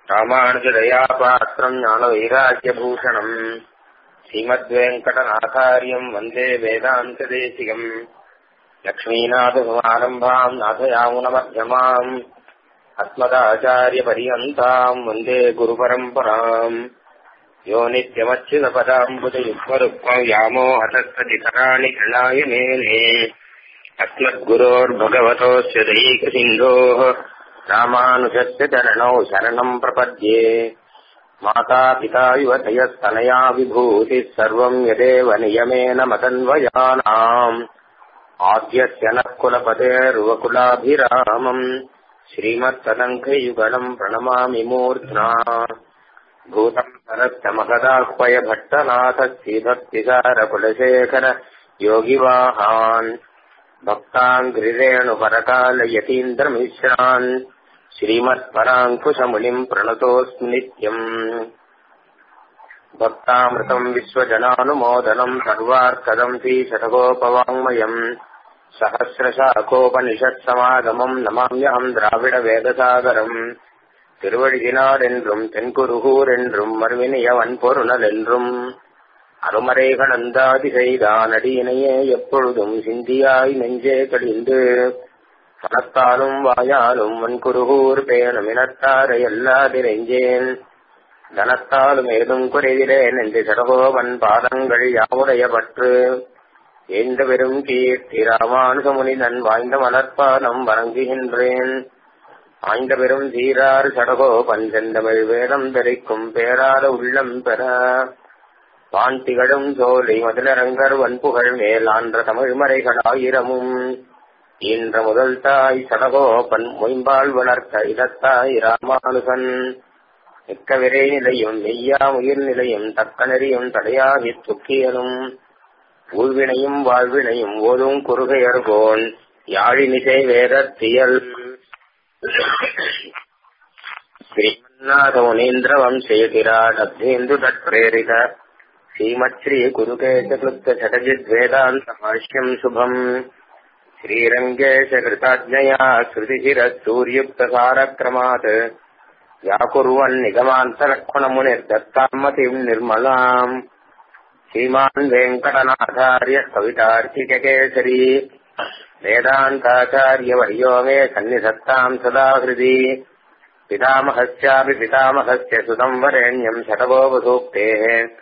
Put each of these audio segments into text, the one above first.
ராமானுஜதயா பாத்திரம் ஞானவைராக்கியபூஷணம் ஸ்ரீமத்வேங்கடநாதாரியம் வந்தே வேதாந்ததேசிகம் லக்ஷ்மீநாதசமாரம்பாம் நாதயாமுனமध्यமாம் अस्मदाचार्यपर्यन्ताम् वन्दे गुरुपरम्पराम् यो नित्यमच्युतपदाम्बुजयुग्मरुक्मम् व्यामो हतस्ततितराणि कृणाय मेने अस्मद्गुरोर्भगवतोऽस्य दैकसिन्धोः रामानुजस्य चरणौ शरणम् प्रपद्ये मातापिता युवतयस्तनया विभूतिः सर्वम् यदेव नियमेन मदन्वयानाम् आद्यस्य नः कुलपतेर्वकुलाभिरामम् श्रीमत्तदङ्घयुगलम् प्रणमामि मूर्ध्ना भूतम् सरस्य महदाह्वय भट्टनाथश्रीभक्तिसारकुलशेखर योगिवाहान् भक्ताङ्घ्रिरेणुपरकालयतीन्द्रमिश्रान् श्रीमत्पराङ्कुशमुनिम् प्रणतोऽस्मि नित्यम् भक्तामृतम् विश्वजनानुमोदनम् सर्वार्थदम् श्रीशतकोपवाङ्मयम् சகசிரசாகோபனிஷத்சமாகமம் நமாமியகம் திராவிட வேதசாகரம் திருவழிதினார் என்றும் தென்குருகூர் என்றும் மறுவினிய வன்பொருணல் என்றும் அருமறைகள் அந்தாதி செய்தான் அடியினையே எப்பொழுதும் சிந்தியாய் நெஞ்சே கடிந்து மனத்தாலும் வாயாலும் வன்குருகூர் பேணும் இனத்தாரை எல்லாதிரைஞ்சேன் தனத்தாலும் ஏதும் குறைவிலேன் என்று சடகோவன் பாதங்கள் யாவுடைய பற்று எந்த பெரும் கீர்த்தி ராமானுகமுனிதன் வாய்ந்த மலர்பாதம் வணங்குகின்றேன் ஆய்ந்த பெரும் தீரார் சடகோ பஞ்சந்தமிழ் வேதம் தரிக்கும் பேராத உள்ளம் பெற வான் திகழும் சோலை மதுரரங்கர் வன்புகழ் மேலான்ற தமிழ் மறைகள் ஆயிரமும் ஈன்ற முதல் தாய் சடகோபன் மொயம்பால் வளர்த்த இதத்தாய் ராமானுகன் மிக்க விரை நிலையும் மெய்யா உயிர் நிலையும் தக்க நெறியும் தடையாகி துக்கியலும் ஊழ்வினையும் வாழ்வினையும் ஓதும் குறுகையர்கோன் யாழினிசை வேதத்தியல் ஸ்ரீமன்னாத முனீந்திர வம்சேதிராட் அப்தேந்து தற்பிரேரித ஸ்ரீமத்ஸ்ரீ குருகேசகிருத்த சடஜித் வேதாந்த பாஷ்யம் சுபம் ஸ்ரீரங்கேஷ கிருதாஜ்ஞயா ஸ்ருதிசிரத் சூர்யுக்த சாரக்ரமாத் व्याकुर्वन् निगमान्तलक्ष्मणमुनिर्दत्तामतिम् निर्मलाम् श्रीमान् वेङ्कटनाथार्य कवितार्थिककेसरी वेदान्ताचार्यवर्यो मे सन्निधत्ताम् सदा हृदि पितामहस्यापि पितामहस्य सुतम् वरेण्यम् शतवोपसूक्तेः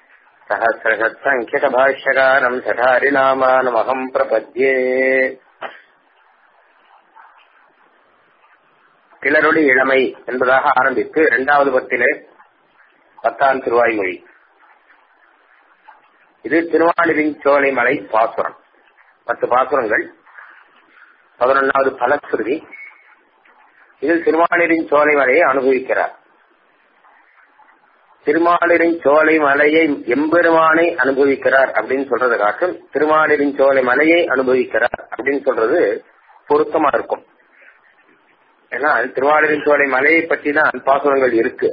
सहस्रशत्सङ्ख्यकभाष्यकारम् सठारिनामानमहम् प्रपद्ये கிளரொளி இளமை என்பதாக ஆரம்பித்து இரண்டாவது பத்திலே பத்தாம் திருவாய்மொழி இது திருவாளிரின் சோலைமலை பாசுரம் பத்து பாசுரங்கள் பதினொன்னாவது பலஸ்ருதி இதில் திருமாலிரின் சோலை மலையை அனுபவிக்கிறார் திருமாலிரின் சோலை மலையை எம்பெருமானை அனுபவிக்கிறார் அப்படின்னு சொல்றதை காட்டும் திருமாலிரின் சோலை மலையை அனுபவிக்கிறார் அப்படின்னு சொல்றது பொருத்தமா இருக்கும் ஏன்னா திருவாளரின் சோலை மலையை பற்றி தான் பாசுரங்கள் இருக்கு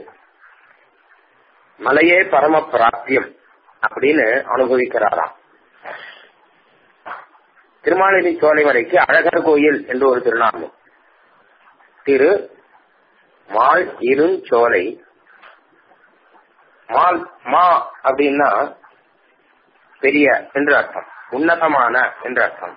மலையே பரம பிராப்தியம் அப்படின்னு அனுபவிக்கிறாராம் திருமாலினி சோலை மலைக்கு அழகர் கோயில் என்று ஒரு திருநாமம் திரு மால் இருஞ்சோலை மால் மா அப்படின்னா பெரிய என்று அர்த்தம் உன்னதமான என்று அர்த்தம்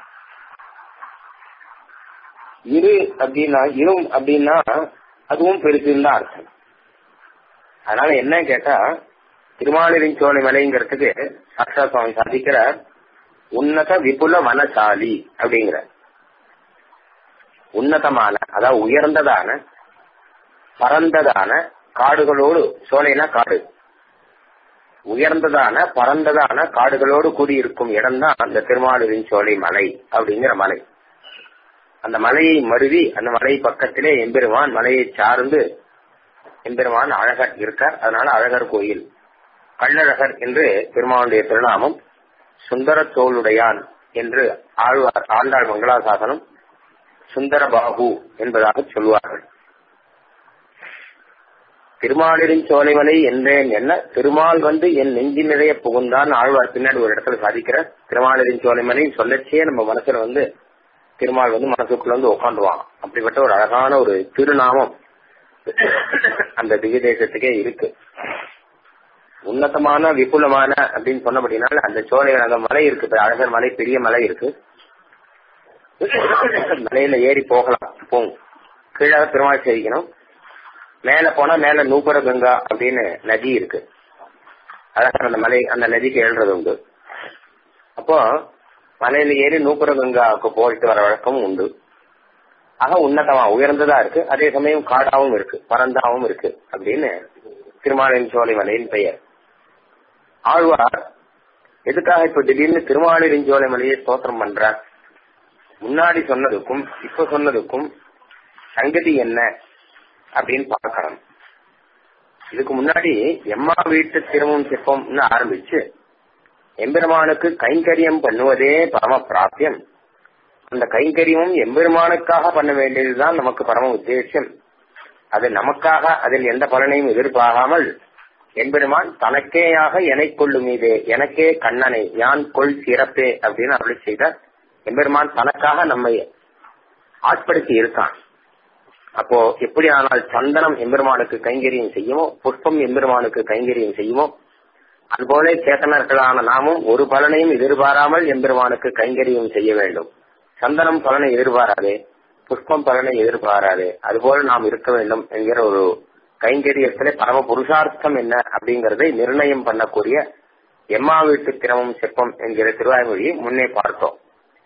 இரு அப்படின்னா இரும் அப்படின்னா அதுவும் பெருசுன்னு தான் அர்த்தம் அதனால என்ன கேட்டா திருமாலிரின் சோலை மலைங்கிறதுக்கு சாட்சா சுவாமி சாதிக்கிற உன்னத விபுல வனசாலி அப்படிங்கிற உன்னதமான அதாவது உயர்ந்ததான பரந்ததான காடுகளோடு சோலைனா காடு உயர்ந்ததான பரந்ததான காடுகளோடு கூடியிருக்கும் இடம் தான் அந்த திருமாலிரின் சோலை மலை அப்படிங்கிற மலை அந்த மலையை மருவி அந்த மலை பக்கத்திலே எம்பெருமான் மலையை சார்ந்து எம்பெருமான் அழகர் இருக்கார் அதனால அழகர் கோயில் கள்ளழகர் என்று பெருமானுடைய திருநாமம் சுந்தர தோளுடையான் என்று ஆழ்வார் ஆண்டாள் மங்களாசாசனம் சுந்தர பாபு என்பதாக சொல்வார்கள் திருமாலிரின் சோலைமலை என்றேன் என்ன திருமால் வந்து என் நெஞ்சி நிறைய புகுந்தான் ஆழ்வார் பின்னாடி ஒரு இடத்துல சாதிக்கிற திருமாலிரின் சோலைமலை சொல்லச்சே நம்ம மனசுல வந்து திருமால் வந்து மனசுக்குள்ள வந்து உட்காந்துவான் அப்படிப்பட்ட ஒரு அழகான ஒரு திருநாமம் அந்த திவ்ய தேசத்துக்கே இருக்கு உன்னதமான விபுலமான அப்படின்னு சொன்னபடினால அந்த சோலைகள் அந்த மலை இருக்கு அழகர் மலை பெரிய மலை இருக்கு மலையில ஏறி போகலாம் போகும் கீழே பெருமாள் சேவிக்கணும் மேல போனா மேல நூபுர கங்கா அப்படின்னு நதி இருக்கு அழகர் அந்த மலை அந்த நதிக்கு எழுறது உண்டு அப்போ மலையில ஏறி நூபுர கங்காவுக்கு போயிட்டு வர வழக்கமும் உண்டு ஆக உன்னதமா உயர்ந்ததா இருக்கு அதே சமயம் காடாவும் இருக்கு பரந்தாவும் இருக்கு அப்படின்னு திருமாலின் சோலை மலையின் பெயர் ஆழ்வார் எதுக்காக இப்ப திடீர்னு திருமாலின் சோலை மலையை ஸ்தோத்திரம் பண்றார் முன்னாடி சொன்னதுக்கும் இப்ப சொன்னதுக்கும் சங்கதி என்ன அப்படின்னு பார்க்கணும் இதுக்கு முன்னாடி எம்மா வீட்டு திருமம் சிற்பம்னு ஆரம்பிச்சு எம்பெருமானுக்கு கைங்கரியம் பண்ணுவதே பரம பிராப்தியம் அந்த கைங்கரியமும் எம்பெருமானுக்காக பண்ண வேண்டியதுதான் நமக்கு பரம உத்தேசம் அது நமக்காக அதில் எந்த பலனையும் எதிர்பாராமல் எம்பெருமான் தனக்கேயாக எனை கொள்ளும் மீதே எனக்கே கண்ணனை யான் கொள் சிறப்பே அப்படின்னு அருளி செய்தார் எம்பெருமான் தனக்காக நம்மை ஆட்படுத்தி இருக்கான் அப்போ எப்படி ஆனால் சந்தனம் எம்பெருமானுக்கு கைங்கரியம் செய்யுமோ புஷ்பம் எம்பெருமானுக்கு கைங்கரியம் செய்யுமோ அதுபோல சேத்தனர்களான நாமும் ஒரு பலனையும் எதிர்பாராமல் எம்பெருமானுக்கு கைங்கரியம் செய்ய வேண்டும் சந்தனம் பலனை எதிர்பாராதே புஷ்பம் பலனை எதிர்பாராதே அதுபோல நாம் இருக்க வேண்டும் என்கிற ஒரு கைங்கரியத்திலே பரம புருஷார்த்தம் என்ன அப்படிங்கறதை நிர்ணயம் பண்ணக்கூடிய எம்மா வீட்டு கிரமம் சிற்பம் என்கிற திருவாய்மொழியை முன்னே பார்த்தோம்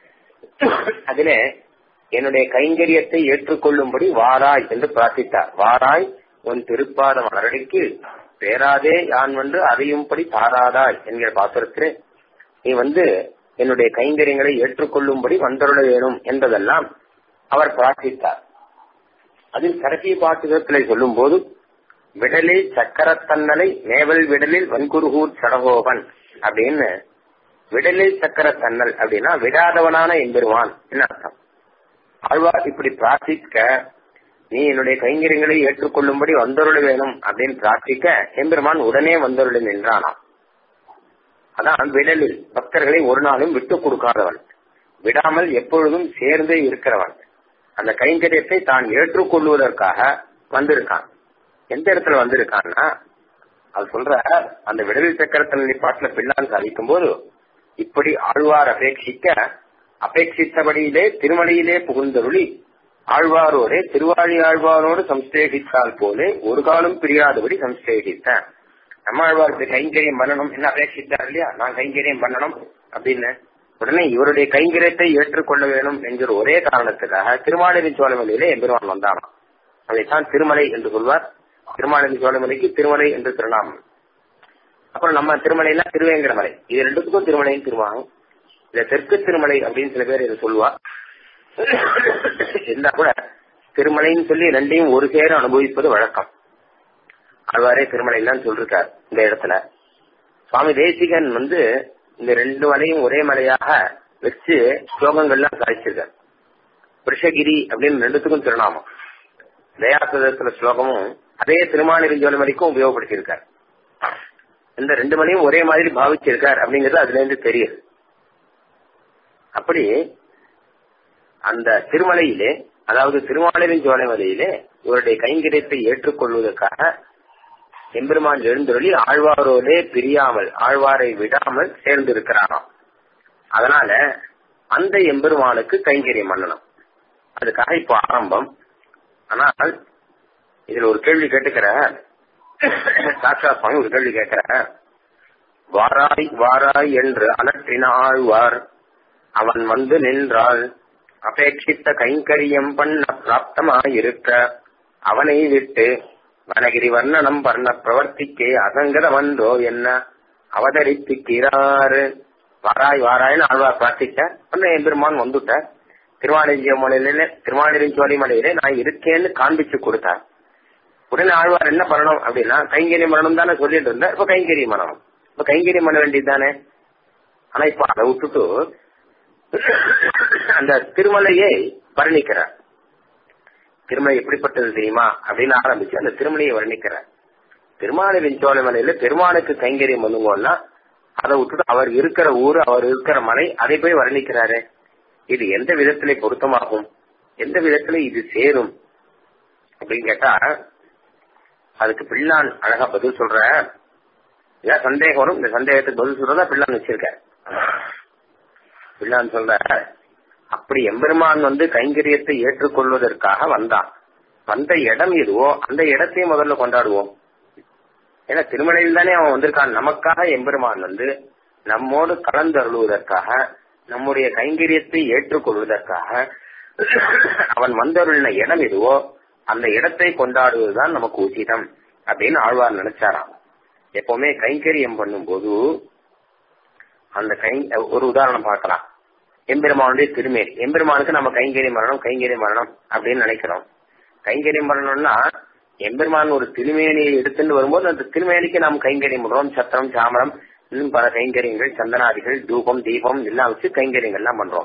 அதிலே என்னுடைய கைங்கரியத்தை ஏற்றுக்கொள்ளும்படி வாராய் என்று பிரார்த்தித்தார் வாராய் உன் திருப்பாத மலரடிக்கு பேராதே யான் வந்து அறியும்படி தாராதாய் என்கிற பாத்திரத்திலே நீ வந்து என்னுடைய கைங்கரியங்களை ஏற்றுக்கொள்ளும்படி வந்தருள வேணும் என்பதெல்லாம் அவர் பிரார்த்தித்தார் அதில் கடைசி பாட்டுகத்திலே சொல்லும் போது விடலில் சக்கரத்தன்னலை மேவல் விடலில் வன்குருகூர் சடகோபன் அப்படின்னு விடலில் சக்கரத்தன்னல் அப்படின்னா விடாதவனான எம்பெருவான் என்ன அர்த்தம் ஆழ்வார் இப்படி பிரார்த்திக்க நீ என்னுடைய கைங்கரியங்களை ஏற்றுக்கொள்ளும்படி வந்தருள வேணும் அப்படின்னு பிரார்த்திக்க எம்பெருமான் உடனே வந்தருள நின்றானாம் அதான் விடலில் பக்தர்களை ஒரு நாளும் விட்டு கொடுக்காதவன் விடாமல் எப்பொழுதும் சேர்ந்தே இருக்கிறவன் அந்த கைங்கரியத்தை தான் ஏற்றுக்கொள்வதற்காக வந்திருக்கான் எந்த இடத்துல வந்திருக்கான்னா அது சொல்ற அந்த விடலில் சக்கரத்தனி பாட்டுல பிள்ளான் சாதிக்கும் போது இப்படி ஆழ்வார் அபேட்சிக்க அபேட்சித்தபடியிலே திருமலையிலே புகுந்தருளி ஆழ்வாரோடே திருவாழி ஆழ்வாரோடு சம்ஸ்தேகித்தால் போலே ஒரு காலம் பிரியாதபடி சம்ஸ்தேகித்தேன் நம்மாழ்வாருக்கு கைங்கரியம் பண்ணணும் என்ன அபேட்சித்தார் இல்லையா நான் கைங்கரியம் பண்ணணும் அப்படின்னு உடனே இவருடைய கைங்கரியத்தை ஏற்றுக்கொள்ள வேணும் என்கிற ஒரே காரணத்துக்காக திருமாலினி சோழமலையிலே எம்பெருமான் வந்தானாம் அதைத்தான் திருமலை என்று சொல்வார் திருமாலினி சோழமலைக்கு திருமலை என்று திருநாமம் அப்புறம் நம்ம திருமலைனா திருவேங்கடமலை இது ரெண்டுத்துக்கும் திருமலைன்னு திருவாகும் இந்த தெற்கு திருமலை அப்படின்னு சில பேர் இதை சொல்லுவா இருந்தா கூட திருமலைன்னு சொல்லி ரெண்டையும் ஒரு சேர அனுபவிப்பது வழக்கம் ஆழ்வாரே திருமலைன்னு சொல்லிருக்கார் இந்த இடத்துல சுவாமி தேசிகன் வந்து இந்த ரெண்டு மலையும் ஒரே மலையாக வச்சு ஸ்லோகங்கள்லாம் சாதிச்சிருக்கார் பிருஷகிரி அப்படின்னு ரெண்டுத்துக்கும் திருநாமம் தயாசதத்துல ஸ்லோகமும் அதே திருமாலிருஞ்சோலை மலைக்கும் உபயோகப்படுத்தியிருக்கார் இந்த ரெண்டு மலையும் ஒரே மாதிரி பாவிச்சிருக்கார் அப்படிங்கிறது அதுல இருந்து தெரியுது அப்படி அந்த திருமலையிலே அதாவது திருமாலின் ஜோலை மலையிலே இவருடைய கைங்கரியத்தை ஏற்றுக்கொள்வதற்காக எம்பெருமான் எழுந்தொழி ஆழ்வாரோடே பிரியாமல் ஆழ்வாரை விடாமல் சேர்ந்து இருக்கிறாராம் அதனால அந்த எம்பெருமானுக்கு கைங்கரியம் பண்ணணும் அதுக்காக இப்போ ஆரம்பம் ஆனால் இதுல ஒரு கேள்வி கேட்டுக்கிற சாட்சா சுவாமி ஒரு கேள்வி கேட்கிற வாராய் வாராய் என்று அலற்றின ஆழ்வார் அவன் வந்து நின்றால் அபேட்சித்த கைங்கரியம் பண்ண பிராப்தமாயிருக்க அவனை விட்டு வனகிரி வர்ணனம் பண்ண பிரவர்த்திக்கே அசங்கதமன்றோ என்ன அவதரித்துக்கிறார் வாராய் வாராய்னு ஆழ்வார் பிரார்த்திக்க உடனே எம்பெருமான் வந்துட்ட திருவாணிஜிய மலையில திருவாணிரிஞ்சோலை மலையிலே நான் இருக்கேன்னு காண்பிச்சு கொடுத்தார் உடனே ஆழ்வார் என்ன பண்ணணும் அப்படின்னா கைங்கரியம் பண்ணணும் தானே சொல்லிட்டு இருந்தா இப்ப கைங்கரியம் பண்ணணும் இப்ப கைங்கரியம் பண்ண வேண்டியது தானே ஆனா இப்ப அதை விட்டுட்டு அந்த திருமலையை வர்ணிக்கிறார் திருமலை எப்படிப்பட்டது தெரியுமா அப்படின்னு ஆரம்பிச்சு அந்த திருமலையை வர்ணிக்கிறார் திருமாலின் சோழமலையில பெருமானுக்கு கைங்கரியம் பண்ணுவோம்னா அதை விட்டுட்டு அவர் இருக்கிற ஊர் அவர் இருக்கிற மலை அதை போய் வர்ணிக்கிறாரு இது எந்த விதத்திலே பொருத்தமாகும் எந்த விதத்துல இது சேரும் அப்படின்னு கேட்டா அதுக்கு பிள்ளான் அழகா பதில் சொல்ற ஏன் சந்தேகம் வரும் இந்த சந்தேகத்துக்கு பதில் சொல்றதா பிள்ளான் வச்சிருக்க பிள்ளான் சொல்ற அப்படி எம்பெருமான் வந்து கைங்கரியத்தை ஏற்றுக்கொள்வதற்காக வந்தான் வந்த இடம் எதுவோ அந்த இடத்தையும் முதல்ல கொண்டாடுவோம் ஏன்னா திருமலையில் தானே அவன் வந்திருக்கான் நமக்காக எம்பெருமான் வந்து நம்மோடு கலந்தருளுவதற்காக நம்முடைய கைங்கரியத்தை ஏற்றுக்கொள்வதற்காக அவன் வந்தருளின இடம் எதுவோ அந்த இடத்தை கொண்டாடுவதுதான் நமக்கு உச்சிதம் அப்படின்னு ஆழ்வார் நினைச்சாராம் எப்பவுமே கைங்கரியம் பண்ணும்போது அந்த கை ஒரு உதாரணம் பார்க்கலாம் எம்பெருமானுடைய திருமேனி எம்பெருமானுக்கு நம்ம கைங்கரியம் பண்ணணும் கைங்கரியம் பண்ணணும் அப்படின்னு நினைக்கிறோம் கைங்கரியம் பண்ணணும்னா எம்பெருமான் ஒரு திருமேனியை எடுத்துட்டு வரும்போது அந்த திருமேனிக்கு நாம் கைங்கரியம் பண்றோம் சத்திரம் சாமரம் இன்னும் பல கைங்கரியங்கள் சந்தனாதிகள் தூபம் தீபம் எல்லாம் வச்சு கைங்கரியங்கள் எல்லாம் பண்றோம்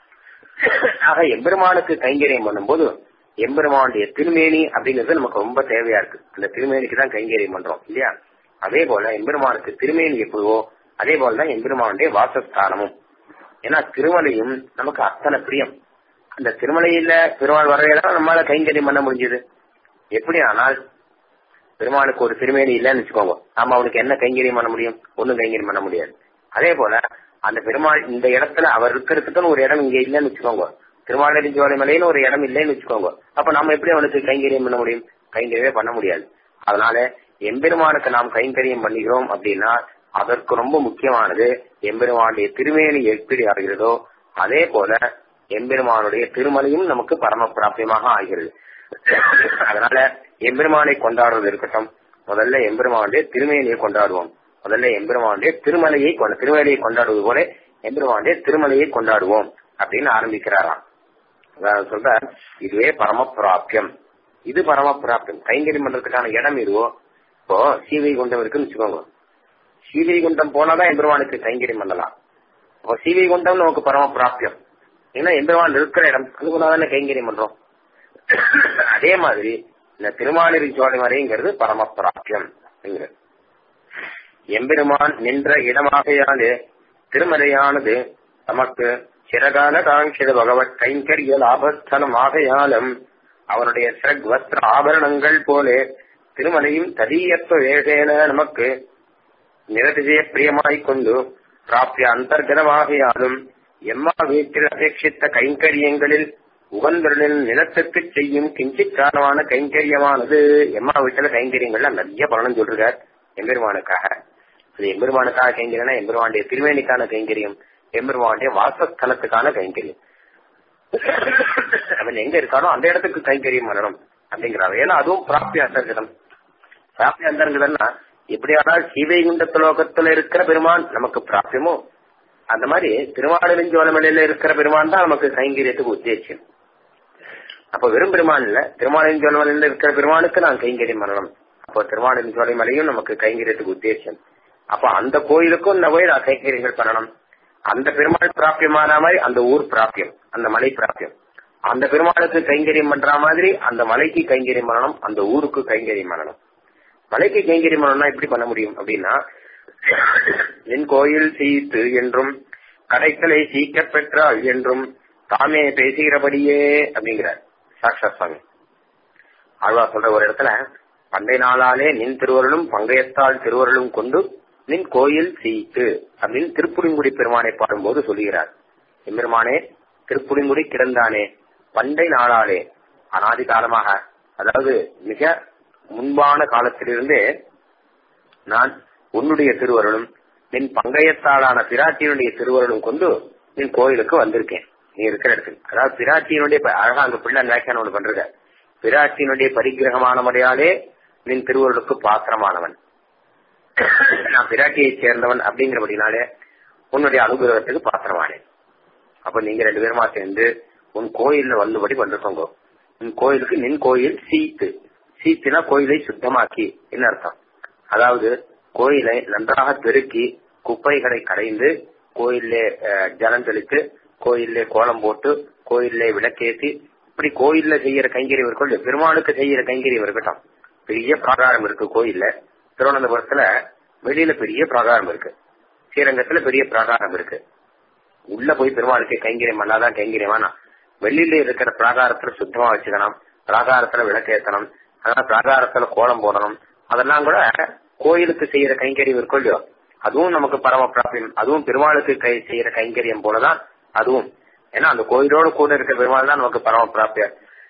ஆக எம்பெருமானுக்கு கைங்கரியம் பண்ணும்போது எம்பெருமானுடைய திருமேனி அப்படிங்கிறது நமக்கு ரொம்ப தேவையா இருக்கு அந்த திருமேனிக்கு தான் கைங்கரியம் பண்றோம் இல்லையா அதே போல எம்பெருமானுக்கு திருமேனி எப்படிவோ அதே போலதான் எம்பெருமானுடைய வாசஸ்தானமும் ஏன்னா திருமலையும் நமக்கு அத்தனை பிரியம் அந்த திருமலையில பெருமாள் வரையதான் நம்மளால கைங்கரியம் பண்ண முடிஞ்சது எப்படி ஆனால் பெருமாளுக்கு ஒரு திருமேனி இல்லைன்னு வச்சுக்கோங்க நாம அவனுக்கு என்ன கைங்கரியம் பண்ண முடியும் ஒன்னும் கைங்கரியம் பண்ண முடியாது அதே போல அந்த பெருமாள் இந்த இடத்துல அவர் இருக்கிறதுக்குன்னு ஒரு இடம் இங்க இல்லைன்னு வச்சுக்கோங்க திருமாலரிஞ்சோலை மலைன்னு ஒரு இடம் இல்லைன்னு வச்சுக்கோங்க அப்ப நம்ம எப்படி அவனுக்கு கைங்கரியம் பண்ண முடியும் கைங்கரியமே பண்ண முடியாது அதனால எம்பெருமானுக்கு நாம் கைங்கரியம் பண்ணுகிறோம் அப்படின்னா அதற்கு ரொம்ப முக்கியமானது எம்பெருமானுடைய திருமேனி எப்படி ஆகிறதோ அதே போல எம்பெருமானுடைய திருமலையும் நமக்கு பரம பிராப்தியமாக ஆகிறது அதனால எம்பெருமானை கொண்டாடுவது இருக்கட்டும் முதல்ல எம்பெருமானுடைய திருமேனியை கொண்டாடுவோம் முதல்ல எம்பெருமானுடைய திருமலையை திருமலையை கொண்டாடுவது போல எம்பெருமானுடைய திருமலையை கொண்டாடுவோம் அப்படின்னு ஆரம்பிக்கிறாராம் சொல்ற இதுவே பரம பிராப்தியம் இது பரம பிராப்தியம் கைங்கரியம் பண்றதுக்கான இடம் இதுவோ இப்போ சீவை குண்டம் இருக்குன்னு வச்சுக்கோங்க சீவை குண்டம் போனாதான் எம்பெருமானுக்கு கைங்கரியம் பண்ணலாம் அப்போ சீவை குண்டம் நமக்கு பரம பிராப்தியம் ஏன்னா எம்பெருமான் இருக்கிற இடம் அதுக்குள்ளதானே கைங்கரியம் பண்றோம் அதே மாதிரி இந்த திருமாலிரி சோலை மறைங்கிறது பரம பிராப்தியம் அப்படிங்கிறது எம்பெருமான் நின்ற இடமாகையாலே திருமலையானது நமக்கு சிறகால காங்கித பகவத் கைங்கரிய லாபஸ்தலம் ஆகையாலும் அவனுடைய சிறக் வஸ்திர ஆபரணங்கள் போலே திருமலையும் ததீயத்துவ வேகேன நமக்கு நிரதிசய பிரியமாய்க் கொண்டு பிராப்திய அந்தர்கதமாகையாலும் எம்மா வீட்டில் அபேட்சித்த கைங்கரியங்களில் உகந்தருளில் நிலத்துக்கு செய்யும் கிஞ்சித் காரணமான கைங்கரியமானது எம்மா வீட்டுல கைங்கரியங்கள்ல நிறைய பலனும் சொல்றார் எம்பெருமானுக்காக அது எம்பெருமானுக்காக கைங்கரியம்னா எம்பெருமானுடைய திருவேணிக்கான கைங்கரியம் எம்பெருமானுடைய வாசஸ்தலத்துக்கான கைங்கரியம் அவன் எங்க இருக்கானோ அந்த இடத்துக்கு கைங்கரியம் பண்ணணும் அப்படிங்கிறார் ஏன்னா அதுவும் பிராப்தி அந்தர்கதம் பிராப்தி அந்தர்கதம்னா எப்படியானால் சீவைகுண்ட லோகத்துல இருக்கிற பெருமான் நமக்கு பிராப்தியமோ அந்த மாதிரி திருமாலிருஞ்சோலமலையில இருக்கிற பெருமான் தான் நமக்கு கைங்கரியத்துக்கு உத்தேசியம் அப்ப வெறும் பெருமான் இல்ல திருமாலிருஞ்சோலமலையில இருக்கிற பெருமானுக்கு நான் கைங்கரியம் பண்ணணும் அப்போ திருமாலிருஞ்சோலை மலையும் நமக்கு கைங்கரியத்துக்கு உத்தேசியம் அப்ப அந்த கோயிலுக்கும் இந்த கோயில் கைங்கரியங்கள் பண்ணணும் அந்த பெருமாள் பிராபியமான மாதிரி அந்த ஊர் பிராபியம் அந்த மலை பிராபியம் அந்த பெருமாளுக்கு கைங்கரியம் பண்ற மாதிரி அந்த மலைக்கு கைங்கரியம் பண்ணணும் அந்த ஊருக்கு கைங்கரியம் பண்ணணும் மலைக்கு கைங்கரியம் பண்ணணும்னா எப்படி பண்ண முடியும் அப்படின்னா என் கோயில் சீத்து என்றும் கடைத்தலை சீக்க பெற்றாள் என்றும் தாமே பேசுகிறபடியே அப்படிங்கிறார் சாக்ஷா சுவாமி ஆழ்வா சொல்ற ஒரு இடத்துல பண்டை நாளாலே நின் திருவருளும் பங்கையத்தால் திருவருளும் கொண்டு நின் கோயில் சீத்து அப்படின்னு திருப்புடிங்குடி பெருமானை பாடும்போது சொல்லுகிறார் எம்பெருமானே திருப்புடிங்குடி கிடந்தானே பண்டை நாளாலே அனாதி காலமாக அதாவது மிக முன்பான காலத்திலிருந்தே நான் உன்னுடைய திருவருளும் நின் பங்கையத்தாளான பிராட்டியினுடைய திருவருளும் கொண்டு நின் கோயிலுக்கு வந்திருக்கேன் நீ இருக்கிற இடத்துக்கு அதாவது பிராட்டியினுடைய அழகா அங்க பிள்ளை வியாக்கியானம் ஒன்று பண்றத பிராட்டியினுடைய பரிகிரகமானபடியாலே நின் திருவருளுக்கு பாத்திரமானவன் நான் பிராட்டியை சேர்ந்தவன் அப்படிங்கிறபடினாலே உன்னுடைய அனுகிரகத்துக்கு பாத்திரமானேன் அப்ப நீங்க ரெண்டு பேருமா சேர்ந்து உன் கோயில்ல வந்தபடி வந்திருக்கோங்க உன் கோயிலுக்கு நின் கோயில் சீத்து சீத்துனா கோயிலை சுத்தமாக்கி என்ன அர்த்தம் அதாவது கோயிலை நன்றாக பெருக்கி குப்பைகளை கரைந்து கோயிலே ஜலம் தெளித்து கோயிலே கோலம் போட்டு கோயிலே விளக்கேற்றி இப்படி கோயில்ல செய்யற கைங்கரியம் இருக்கும் பெருமாளுக்கு செய்யற கைங்கரியம் இருக்கட்டும் பெரிய பிராகாரம் இருக்கு கோயில்ல திருவனந்தபுரத்துல வெளியில பெரிய பிராகாரம் இருக்கு ஸ்ரீரங்கத்துல பெரிய பிராகாரம் இருக்கு உள்ள போய் பெருமாளுக்கு கைங்கரியம் பண்ணாதான் கைங்கரியம் வேணாம் வெளியில இருக்கிற பிராகாரத்துல சுத்தமா வச்சுக்கணும் பிராகாரத்துல விளக்கேத்தணும் அதனால பிராகாரத்துல கோலம் போடணும் அதெல்லாம் கூட கோயிலுக்கு செய்யற கைங்கரியம் இருக்கும் இல்லையோ அதுவும் நமக்கு பரம பிராபியம் அதுவும் பெருமாளுக்கு கை செய்யற கைங்கரியம் போலதான் அதுவும் ஏன்னா அந்த கோயிலோடு கூட இருக்க பெருமாள் தான் நமக்கு பரம பிராபியம்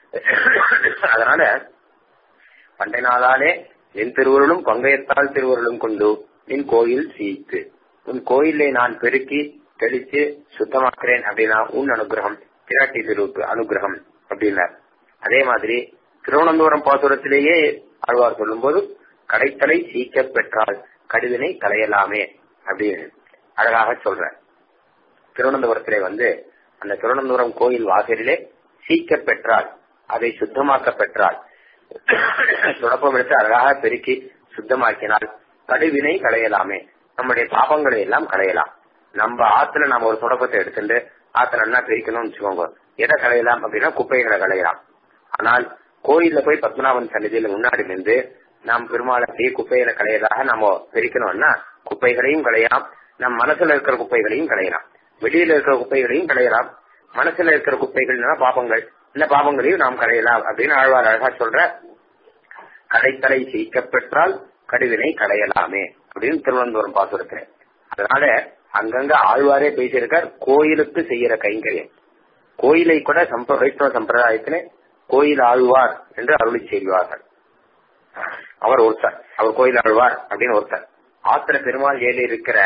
அதனால பண்டை நாளாலே என் திருவருளும் பங்கையத்தால் திருவருளும் கொண்டு நின் கோயில் சீத்து உன் கோயிலை நான் பெருக்கி தெளிச்சு சுத்தமாக்குறேன் அப்படின்னா உன் அனுகிரகம் திராட்டி திருவுக்கு அனுகிரகம் அப்படின்னார் அதே மாதிரி திருவனந்தபுரம் பாசுரத்திலேயே ஆழ்வார் சொல்லும் போது கடைத்தலை சீக்க பெற்றால் கடிதனை களையலாமே அப்படின்னு அழகாக சொல்ற திருவனந்தபுரத்திலே வந்து அந்த திருவனந்தபுரம் கோயில் வாசலிலே சீக்க பெற்றால் அதை சுத்தமாக்க பெற்றால் துடப்பம் எடுத்து அழகாக பெருக்கி சுத்தமாக்கினால் கடுவினை களையலாமே நம்முடைய பாபங்களை எல்லாம் களையலாம் நம்ம ஆத்துல நம்ம ஒரு தொடக்கத்தை எடுத்துட்டு ஆத்துல என்ன பிரிக்கணும்னு வச்சுக்கோங்க எதை களையலாம் அப்படின்னா குப்பைகளை களையலாம் ஆனால் கோயில்ல போய் பத்மநாபன் சன்னிதியில முன்னாடி நின்று நாம் பெருமாளை அப்படியே குப்பைகளை களையதாக நம்ம பிரிக்கணும்னா குப்பைகளையும் களையலாம் நம் மனசுல இருக்கிற குப்பைகளையும் களையலாம் வெளியில இருக்கிற குப்பைகளையும் களையலாம் மனசுல இருக்கிற குப்பைகள்னா பாபங்கள் இந்த பாபங்களையும் நாம் களையலாம் அப்படின்னு ஆழ்வார் அழகா சொல்ற கடைத்தலை சீக்க பெற்றால் கடுவினை களையலாமே அப்படின்னு திருவனந்தபுரம் பாசுரத்துல அதனால அங்கங்க ஆழ்வாரே பேசியிருக்கார் கோயிலுக்கு செய்யற கைங்கரியம் கோயிலை கூட சம்ப வைஷ்ணவ சம்பிரதாயத்திலே கோயில் ஆழ்வார் என்று அருளி செய்வார்கள் அவர் ஒருத்தர் அவர் கோயில் ஆழ்வார் அப்படின்னு ஒருத்தர் ஆத்திர பெருமாள் ஏழு இருக்கிற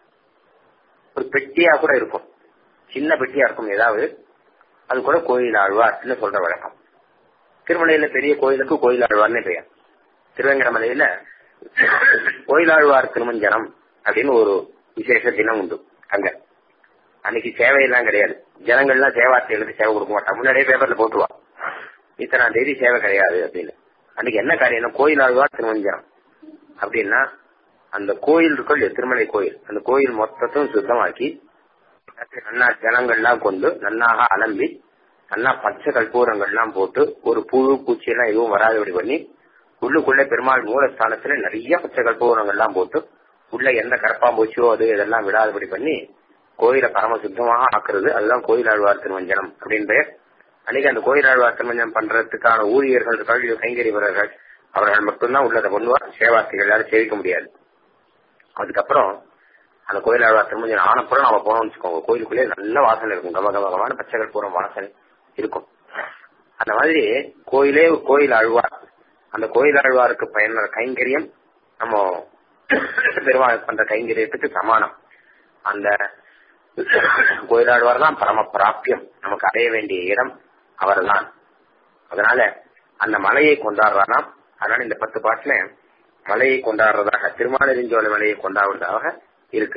ஒரு பெட்டியா கூட இருக்கும் சின்ன பெட்டியா இருக்கும் ஏதாவது அது கூட கோயில் ஆழ்வார் சொல்ற வழக்கம் திருமலையில பெரிய கோயிலுக்கு கோயில் ஆழ்வார்னு பெயர் திருவேங்கடமலையில கோயிலாழ்வார் திருமஞ்சனம் அப்படின்னு ஒரு விசேஷ தினம் உண்டு அங்க அன்னைக்கு சேவையெல்லாம் கிடையாது ஜனங்கள்லாம் சேவார்த்தைகளுக்கு சேவை கொடுக்க மாட்டாங்க முன்னாடியே பேப்பர்ல போட்டுருவா இத்தனாம் தேதி சேவை கிடையாது அப்படின்னு அன்னைக்கு என்ன காரியம் கோயில் ஆழ்வார் திருமஞ்சனம் அப்படின்னா அந்த கோயில் இருக்கும் திருமலை கோயில் அந்த கோயில் மொத்தத்தையும் சுத்தமாக்கி நல்லா ஜனங்கள்லாம் கொண்டு நன்னாக அலம்பி நல்லா பச்சை கற்பூரங்கள்லாம் போட்டு ஒரு புழு பூச்சி எல்லாம் எதுவும் வராதபடி பண்ணி உள்ளுக்குள்ள பெருமாள் மூலஸ்தானத்துல நிறைய பச்சை கற்பூரங்கள்லாம் போட்டு உள்ள எந்த கரப்பாம்பூச்சியோ அது இதெல்லாம் விடாதபடி பண்ணி கோயிலை பரம சுத்தமாக ஆக்குறது அதுதான் கோயில் ஆழ்வார் திருமஞ்சனம் அப்படின்னு பெயர் அன்னைக்கு அந்த கோயில் ஆழ்வார் திருமஞ்சனம் பண்றதுக்கான ஊழியர்கள் கல்வி கைங்கறி வீரர்கள் அவர்கள் மட்டும்தான் உள்ளதை பண்ணுவார் சேவார்த்திகள் யாரும் சேவிக்க முடியாது அதுக்கப்புறம் அந்த கோயில் ஆழ்வார் திருமஞ்சனம் ஆனப்புறம் நம்ம போனோம்னு வச்சுக்கோங்க கோயிலுக்குள்ளே நல்ல வாசனை இருக்கும் கம கமகமான பச்சை கற்பூரம் வாசனை இருக்கும் அந்த மாதிரி கோயிலே கோயில் ஆழ்வார் அந்த கோயில் ஆழ்வாருக்கு பயனுள்ள கைங்கரியம் நம்ம பெருமாள் பண்ற கைங்கரியத்துக்கு சமானம் அந்த கோயிலாழ்வார் தான் பரம பிராப்தியம் நமக்கு அடைய வேண்டிய இடம் அவர்தான் அதனால அந்த மலையை கொண்டாடுறாராம் அதனால இந்த பத்து பாட்டுல மலையை கொண்டாடுறதாக திருமாலிருஞ்சோலை மலையை கொண்டாடுறதாக இருக்கு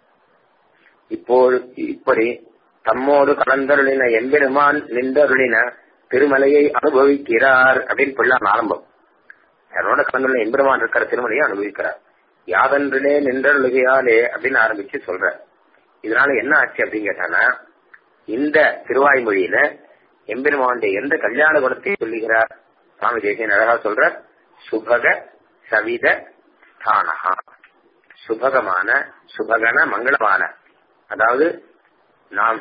இப்போ இப்படி தம்மோடு கலந்தருளின எம்பெருமான் நின்றருளின திருமலையை அனுபவிக்கிறார் அப்படின்னு பிள்ளான் ஆரம்பம் அதனோட கலந்துள்ள எம்பெருமான் இருக்கிற திருமலையை அனுபவிக்கிறார் யாதன்றிலே நின்றருளுகையாலே அப்படின்னு ஆரம்பிச்சு சொல்ற இதனால என்ன ஆச்சு அப்படின்னு கேட்டானா இந்த திருவாய்மொழியில எம்பெருமானுடைய எந்த கல்யாண குணத்தை சொல்லுகிறார் சுவாமி தேசியன் அழகா சொல்ற சுபக சவித ஸ்தானகா சுபகமான சுபகன மங்களமான அதாவது நாம்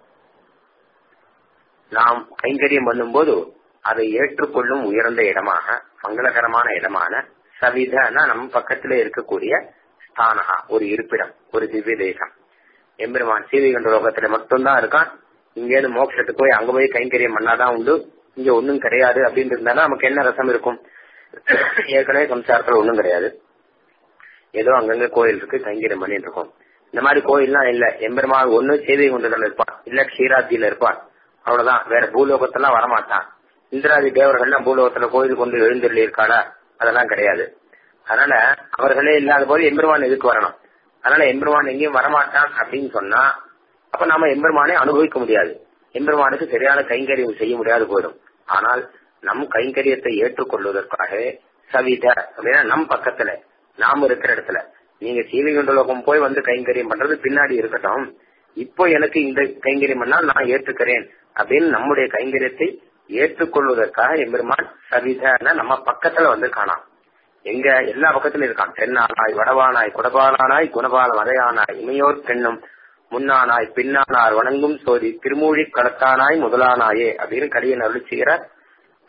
நாம் கைங்கரியம் பண்ணும்போது அதை ஏற்றுக்கொள்ளும் உயர்ந்த இடமாக மங்களகரமான இடமான சவிதனா நம்ம பக்கத்துல இருக்கக்கூடிய ஸ்தானகா ஒரு இருப்பிடம் ஒரு திவ்ய தேசம் எம்பெருமான் சீவிகண்ட லோகத்துல மட்டும்தான் இருக்கான் இங்க இருந்து மோட்சத்துக்கு போய் அங்க போய் கைங்கரியம் பண்ணாதான் உண்டு இங்க ஒண்ணும் கிடையாது அப்படின்னு இருந்தாலும் நமக்கு என்ன ரசம் இருக்கும் ஏற்கனவே சம்சாரத்துல ஒண்ணும் கிடையாது ஏதோ அங்கங்க கோயில் இருக்கு கைங்கரியம் பண்ணிட்டு இருக்கோம் இந்த மாதிரி கோயில்லாம் இல்ல எம்பெருமான் ஒண்ணு சேவை குண்டத்தில் இருப்பான் இல்ல க்ஷீராத்தியில இருப்பான் அவ்வளவுதான் வேற பூலோகத்தெல்லாம் வரமாட்டான் இந்திராதி தேவர்கள்லாம் பூலோகத்துல கோயில் கொண்டு எழுந்தருளி இருக்காளா அதெல்லாம் கிடையாது அதனால அவர்களே இல்லாத போது எம்பெருமான் எதுக்கு வரணும் அதனால எம்பெருமான் எங்கேயும் வரமாட்டான் அப்படின்னு சொன்னா அப்ப நாம எம்பெருமானை அனுபவிக்க முடியாது எம்பெருமானுக்கு சரியான கைங்கரியம் செய்ய முடியாது போயிடும் ஆனால் நம் கைங்கரியத்தை ஏற்றுக்கொள்வதற்காக சவித அப்படின்னா நம் பக்கத்துல நாம இருக்கிற இடத்துல நீங்க சீவிகுண்ட லோகம் போய் வந்து கைங்கரியம் பண்றது பின்னாடி இருக்கட்டும் இப்போ எனக்கு இந்த கைங்கரியம் பண்ணா நான் ஏற்றுக்கிறேன் அப்படின்னு நம்முடைய கைங்கரியத்தை ஏற்றுக்கொள்வதற்காக எம்பெருமான் சவிதன நம்ம பக்கத்துல வந்து காணாம் எங்க எல்லா பக்கத்திலும் இருக்கான் தென்னானாய் வடவானாய் குடபாலானாய் குணபால மதையானாய் இமையோர் பெண்ணும் முன்னானாய் பின்னானார் வணங்கும் சோதி திருமூழி கடத்தானாய் முதலானாயே அப்படின்னு கடியன் அருள் செய்கிறார்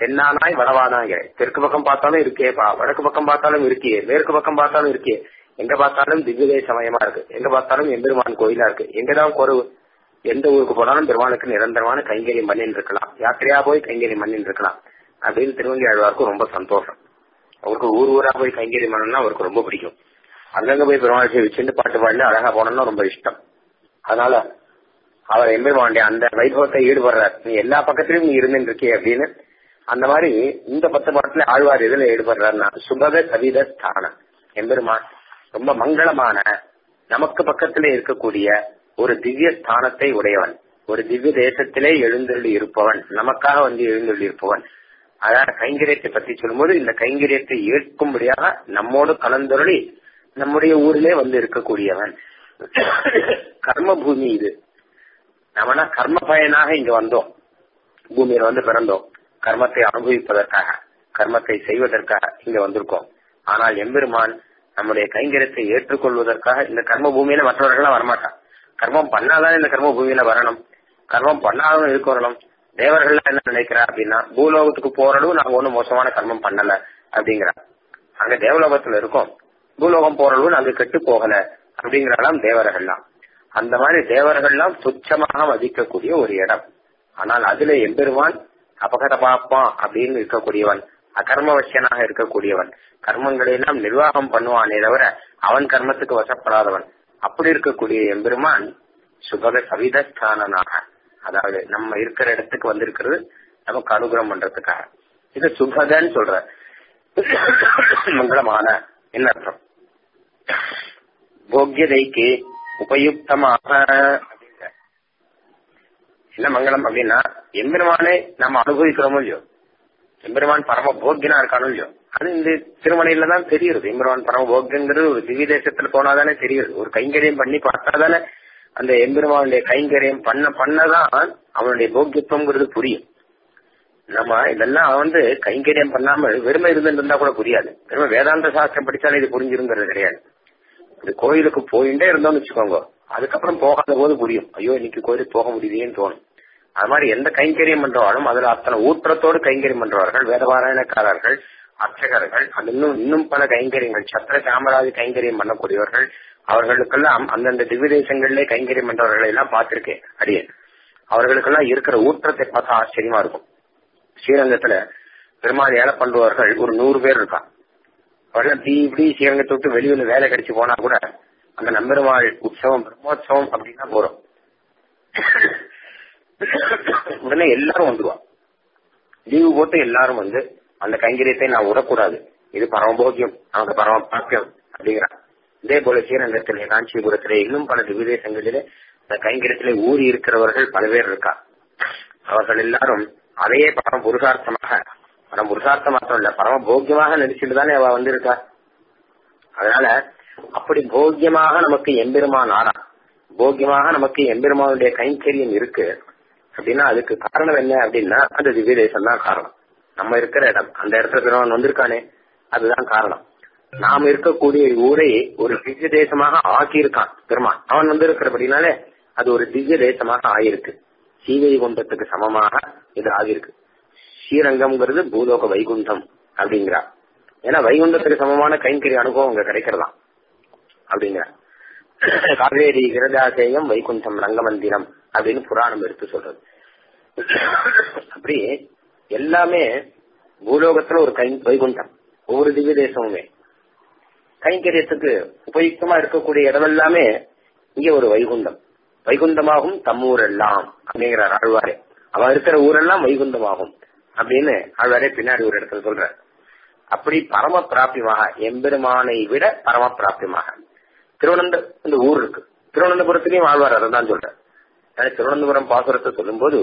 தென்னானாய் வடவானாங்க தெற்கு பக்கம் பார்த்தாலும் இருக்கேப்பா வடக்கு பக்கம் பார்த்தாலும் இருக்கே மேற்கு பக்கம் பார்த்தாலும் இருக்கே எங்க பார்த்தாலும் திவ்யதே சமயமா இருக்கு எங்க பார்த்தாலும் எம்பெருமான் கோயிலா இருக்கு எங்கதான் குறவு எந்த ஊருக்கு போனாலும் பெருமானுக்கு நிரந்தரமான கைங்கரியம் பண்ணிட்டு இருக்கலாம் யாத்திரையா போய் கைங்கரியம் பண்ணிட்டு இருக்கலாம் அப்படின்னு திருவங்கி ஆழ்வாருக்கும் ரொம்ப சந்தோஷம் அவருக்கு ஊர் ஊரா போய் கைங்கரியம் பண்ணணும்னா அவருக்கு ரொம்ப பிடிக்கும் அங்கங்க போய் பெருமாள் வச்சுட்டு பாட்டு பாடினா அழகா போனோம்னா ரொம்ப இஷ்டம் அதனால அவர் எம்பெருமானுடைய அந்த வைபவத்தை ஈடுபடுறார் நீ எல்லா பக்கத்திலும் நீ இருந்துட்டு இருக்கே அப்படின்னு அந்த மாதிரி இந்த பத்து பாட்டுல ஆழ்வார் இதுல ஈடுபடுறாருன்னா சுபக கவித ஸ்தானம் எம்பெருமான் ரொம்ப மங்களமான நமக்கு பக்கத்திலே இருக்கக்கூடிய ஒரு திவ்ய ஸ்தானத்தை உடையவன் ஒரு திவ்ய தேசத்திலே எழுந்தருளி இருப்பவன் நமக்காக வந்து எழுந்தருளி இருப்பவன் அதாவது கைங்கரியத்தை பத்தி சொல்லும்போது இந்த கைங்கரியத்தை ஏற்கும்படியாக நம்மோடு கலந்தருளி நம்முடைய ஊரிலே வந்து இருக்கக்கூடியவன் கர்ம பூமி இது நம்மனா கர்ம பயனாக இங்க வந்தோம் பூமியில வந்து பிறந்தோம் கர்மத்தை அனுபவிப்பதற்காக கர்மத்தை செய்வதற்காக இங்க வந்திருக்கோம் ஆனால் எம்பெருமான் நம்முடைய கைங்கரியத்தை ஏற்றுக்கொள்வதற்காக இந்த கர்ம பூமியில மற்றவர்கள்லாம் வரமாட்டான் கர்மம் பண்ணாதான் இந்த கர்ம பூமியில வரணும் கர்மம் பண்ணாலும் இருக்க வரணும் தேவர்கள் என்ன நினைக்கிறா அப்படின்னா பூலோகத்துக்கு போறதும் நாங்க ஒண்ணும் மோசமான கர்மம் பண்ணல அப்படிங்கிறா அங்க தேவலோகத்துல இருக்கோம் பூலோகம் போறதும் நாங்க கெட்டு போகல அப்படிங்கிறாலாம் தேவர்கள்லாம் அந்த மாதிரி தேவர்கள்லாம் துச்சமாக மதிக்கக்கூடிய ஒரு இடம் ஆனால் அதுல எம்பெருமான் அபகத பாப்பான் அப்படின்னு இருக்கக்கூடியவன் அகர்மவசியனாக இருக்கக்கூடியவன் கர்மங்களை எல்லாம் நிர்வாகம் பண்ணுவானே தவிர அவன் கர்மத்துக்கு வசப்படாதவன் அப்படி இருக்கக்கூடிய எம்பெருமான் சுபக சவிதஸ்தானனாக அதாவது நம்ம இருக்கிற இடத்துக்கு வந்திருக்கிறது நமக்கு அனுகிரகம் பண்றதுக்காக இது சுபகன்னு சொல்ற மங்களமான என்ன அர்த்தம் போக்கியதைக்கு உபயுக்தமாக என்ன மங்களம் அப்படின்னா எம்பெருமானே நம்ம அனுபவிக்கிறோமோ இல்லையோ எம்பெருமான் பரம போக்கியனா இருக்கானோ இல்லையோ அது இந்த திருமணையில தான் தெரியுது எம்பெருமான் பரம போக்கியங்கிறது ஒரு திவ்ய தேசத்துல போனாதானே தெரியுது ஒரு கைங்கரியம் பண்ணி பார்த்தாதானே அந்த எம்பெருமானுடைய கைங்கரியம் பண்ண பண்ணதான் அவனுடைய போக்கியத்துவங்கிறது புரியும் நம்ம இதெல்லாம் வந்து கைங்கரியம் பண்ணாமல் வெறுமை இருந்துட்டு இருந்தா கூட புரியாது வெறுமை வேதாந்த சாஸ்திரம் படிச்சாலே இது புரிஞ்சிருங்கிறது கிடையாது இது கோயிலுக்கு போயிட்டே இருந்தோம்னு வச்சுக்கோங்க அதுக்கப்புறம் போகாத போது புரியும் ஐயோ இன்னைக்கு கோயிலுக்கு போக முடியலையேன்னு தோணும் அது மாதிரி எந்த கைங்கரியம் பண்றவாலும் அதுல அத்தனை ஊற்றத்தோடு கைங்கரியம் பண்றவர்கள் வேதபாராயணக்காரர்கள் அர்ச்சகர்கள் அது இன்னும் இன்னும் பல கைங்கரியங்கள் சத்திர சாமராஜ் கைங்கரியம் பண்ணக்கூடியவர்கள் அவர்களுக்கெல்லாம் அந்தந்த திவ்ய தேசங்களிலே கைங்கரியம் பண்றவர்களை எல்லாம் பார்த்திருக்கேன் அடியே அவர்களுக்கெல்லாம் இருக்கிற ஊற்றத்தை பார்த்தா ஆச்சரியமா இருக்கும் ஸ்ரீரங்கத்துல பெருமாள் ஏழை பண்பவர்கள் ஒரு நூறு பேர் இருக்கா அவர்கள் தீ இப்படி ஸ்ரீரங்கத்தை விட்டு வெளியூர்ல வேலை கிடைச்சு போனா கூட அந்த நம்பெருமாள் உற்சவம் பிரம்மோற்சவம் அப்படின்னா போறோம் உடனே எல்லாரும் வந்துருவா லீவு போட்டு எல்லாரும் வந்து அந்த கைங்கரியத்தை நான் விடக்கூடாது இது பரமபோக்கியம் நமக்கு பரம பாக்கியம் அப்படிங்கிறான் இதே போல ஸ்ரீரங்கத்திலே காஞ்சிபுரத்திலே இன்னும் பல திவ்யதேசங்களிலே இந்த கைங்கரியத்திலே ஊறி இருக்கிறவர்கள் பல பேர் இருக்கா அவர்கள் எல்லாரும் அதையே பரம புருஷார்த்தமாக பரம புருஷார்த்தம் மாத்திரம் இல்ல பரம போக்கியமாக நடிச்சுட்டு தானே அவ வந்திருக்கா அதனால அப்படி போக்கியமாக நமக்கு எம்பெருமான் ஆறா போக்கியமாக நமக்கு எம்பெருமானுடைய கைங்கரியம் இருக்கு அப்படின்னா அதுக்கு காரணம் என்ன அப்படின்னா அந்த திவ்ய தேசம் தான் காரணம் நம்ம இருக்கிற இடம் அந்த இடத்துல பெருமான் வந்திருக்கானே அதுதான் காரணம் நாம் இருக்கக்கூடிய ஊரை ஒரு திவ்ய தேசமாக ஆக்கியிருக்கான் பெருமான் அவன் வந்து இருக்கிறபடினாலே அது ஒரு திவ்ய தேசமாக ஆயிருக்கு சீவை குண்டத்துக்கு சமமாக இது ஆகியிருக்கு ஸ்ரீரங்கம்ங்கிறது பூலோக வைகுண்டம் அப்படிங்கிறா ஏன்னா வைகுண்டத்துக்கு சமமான கைங்கறி அனுபவம் அங்க கிடைக்கிறதா அப்படிங்கிற காவேரி கிரதாசேயம் வைகுண்டம் ரங்கமந்திரம் அப்படின்னு புராணம் எடுத்து சொல்றது அப்படி எல்லாமே பூலோகத்துல ஒரு கை வைகுண்டம் ஒவ்வொரு திவ்ய தேசமுமே கைங்கரியத்துக்கு உபயுக்தமா இருக்கக்கூடிய இடம் எல்லாமே இங்க ஒரு வைகுண்டம் வைகுண்டமாகும் தம்மூர் எல்லாம் அப்படிங்கிறார் ஆழ்வாரே அவ இருக்கிற ஊரெல்லாம் வைகுண்டமாகும் அப்படின்னு ஆழ்வாரே பின்னாடி ஒரு இடத்துல சொல்ற அப்படி பரம பிராப்தியமாக எம்பெருமானை விட பரம பிராப்தியமாக திருவனந்த இந்த ஊர் இருக்கு திருவனந்தபுரத்திலையும் ஆழ்வார் அதை தான் சொல்ற திருவனந்தபுரம் பாசுரத்தை சொல்லும்போது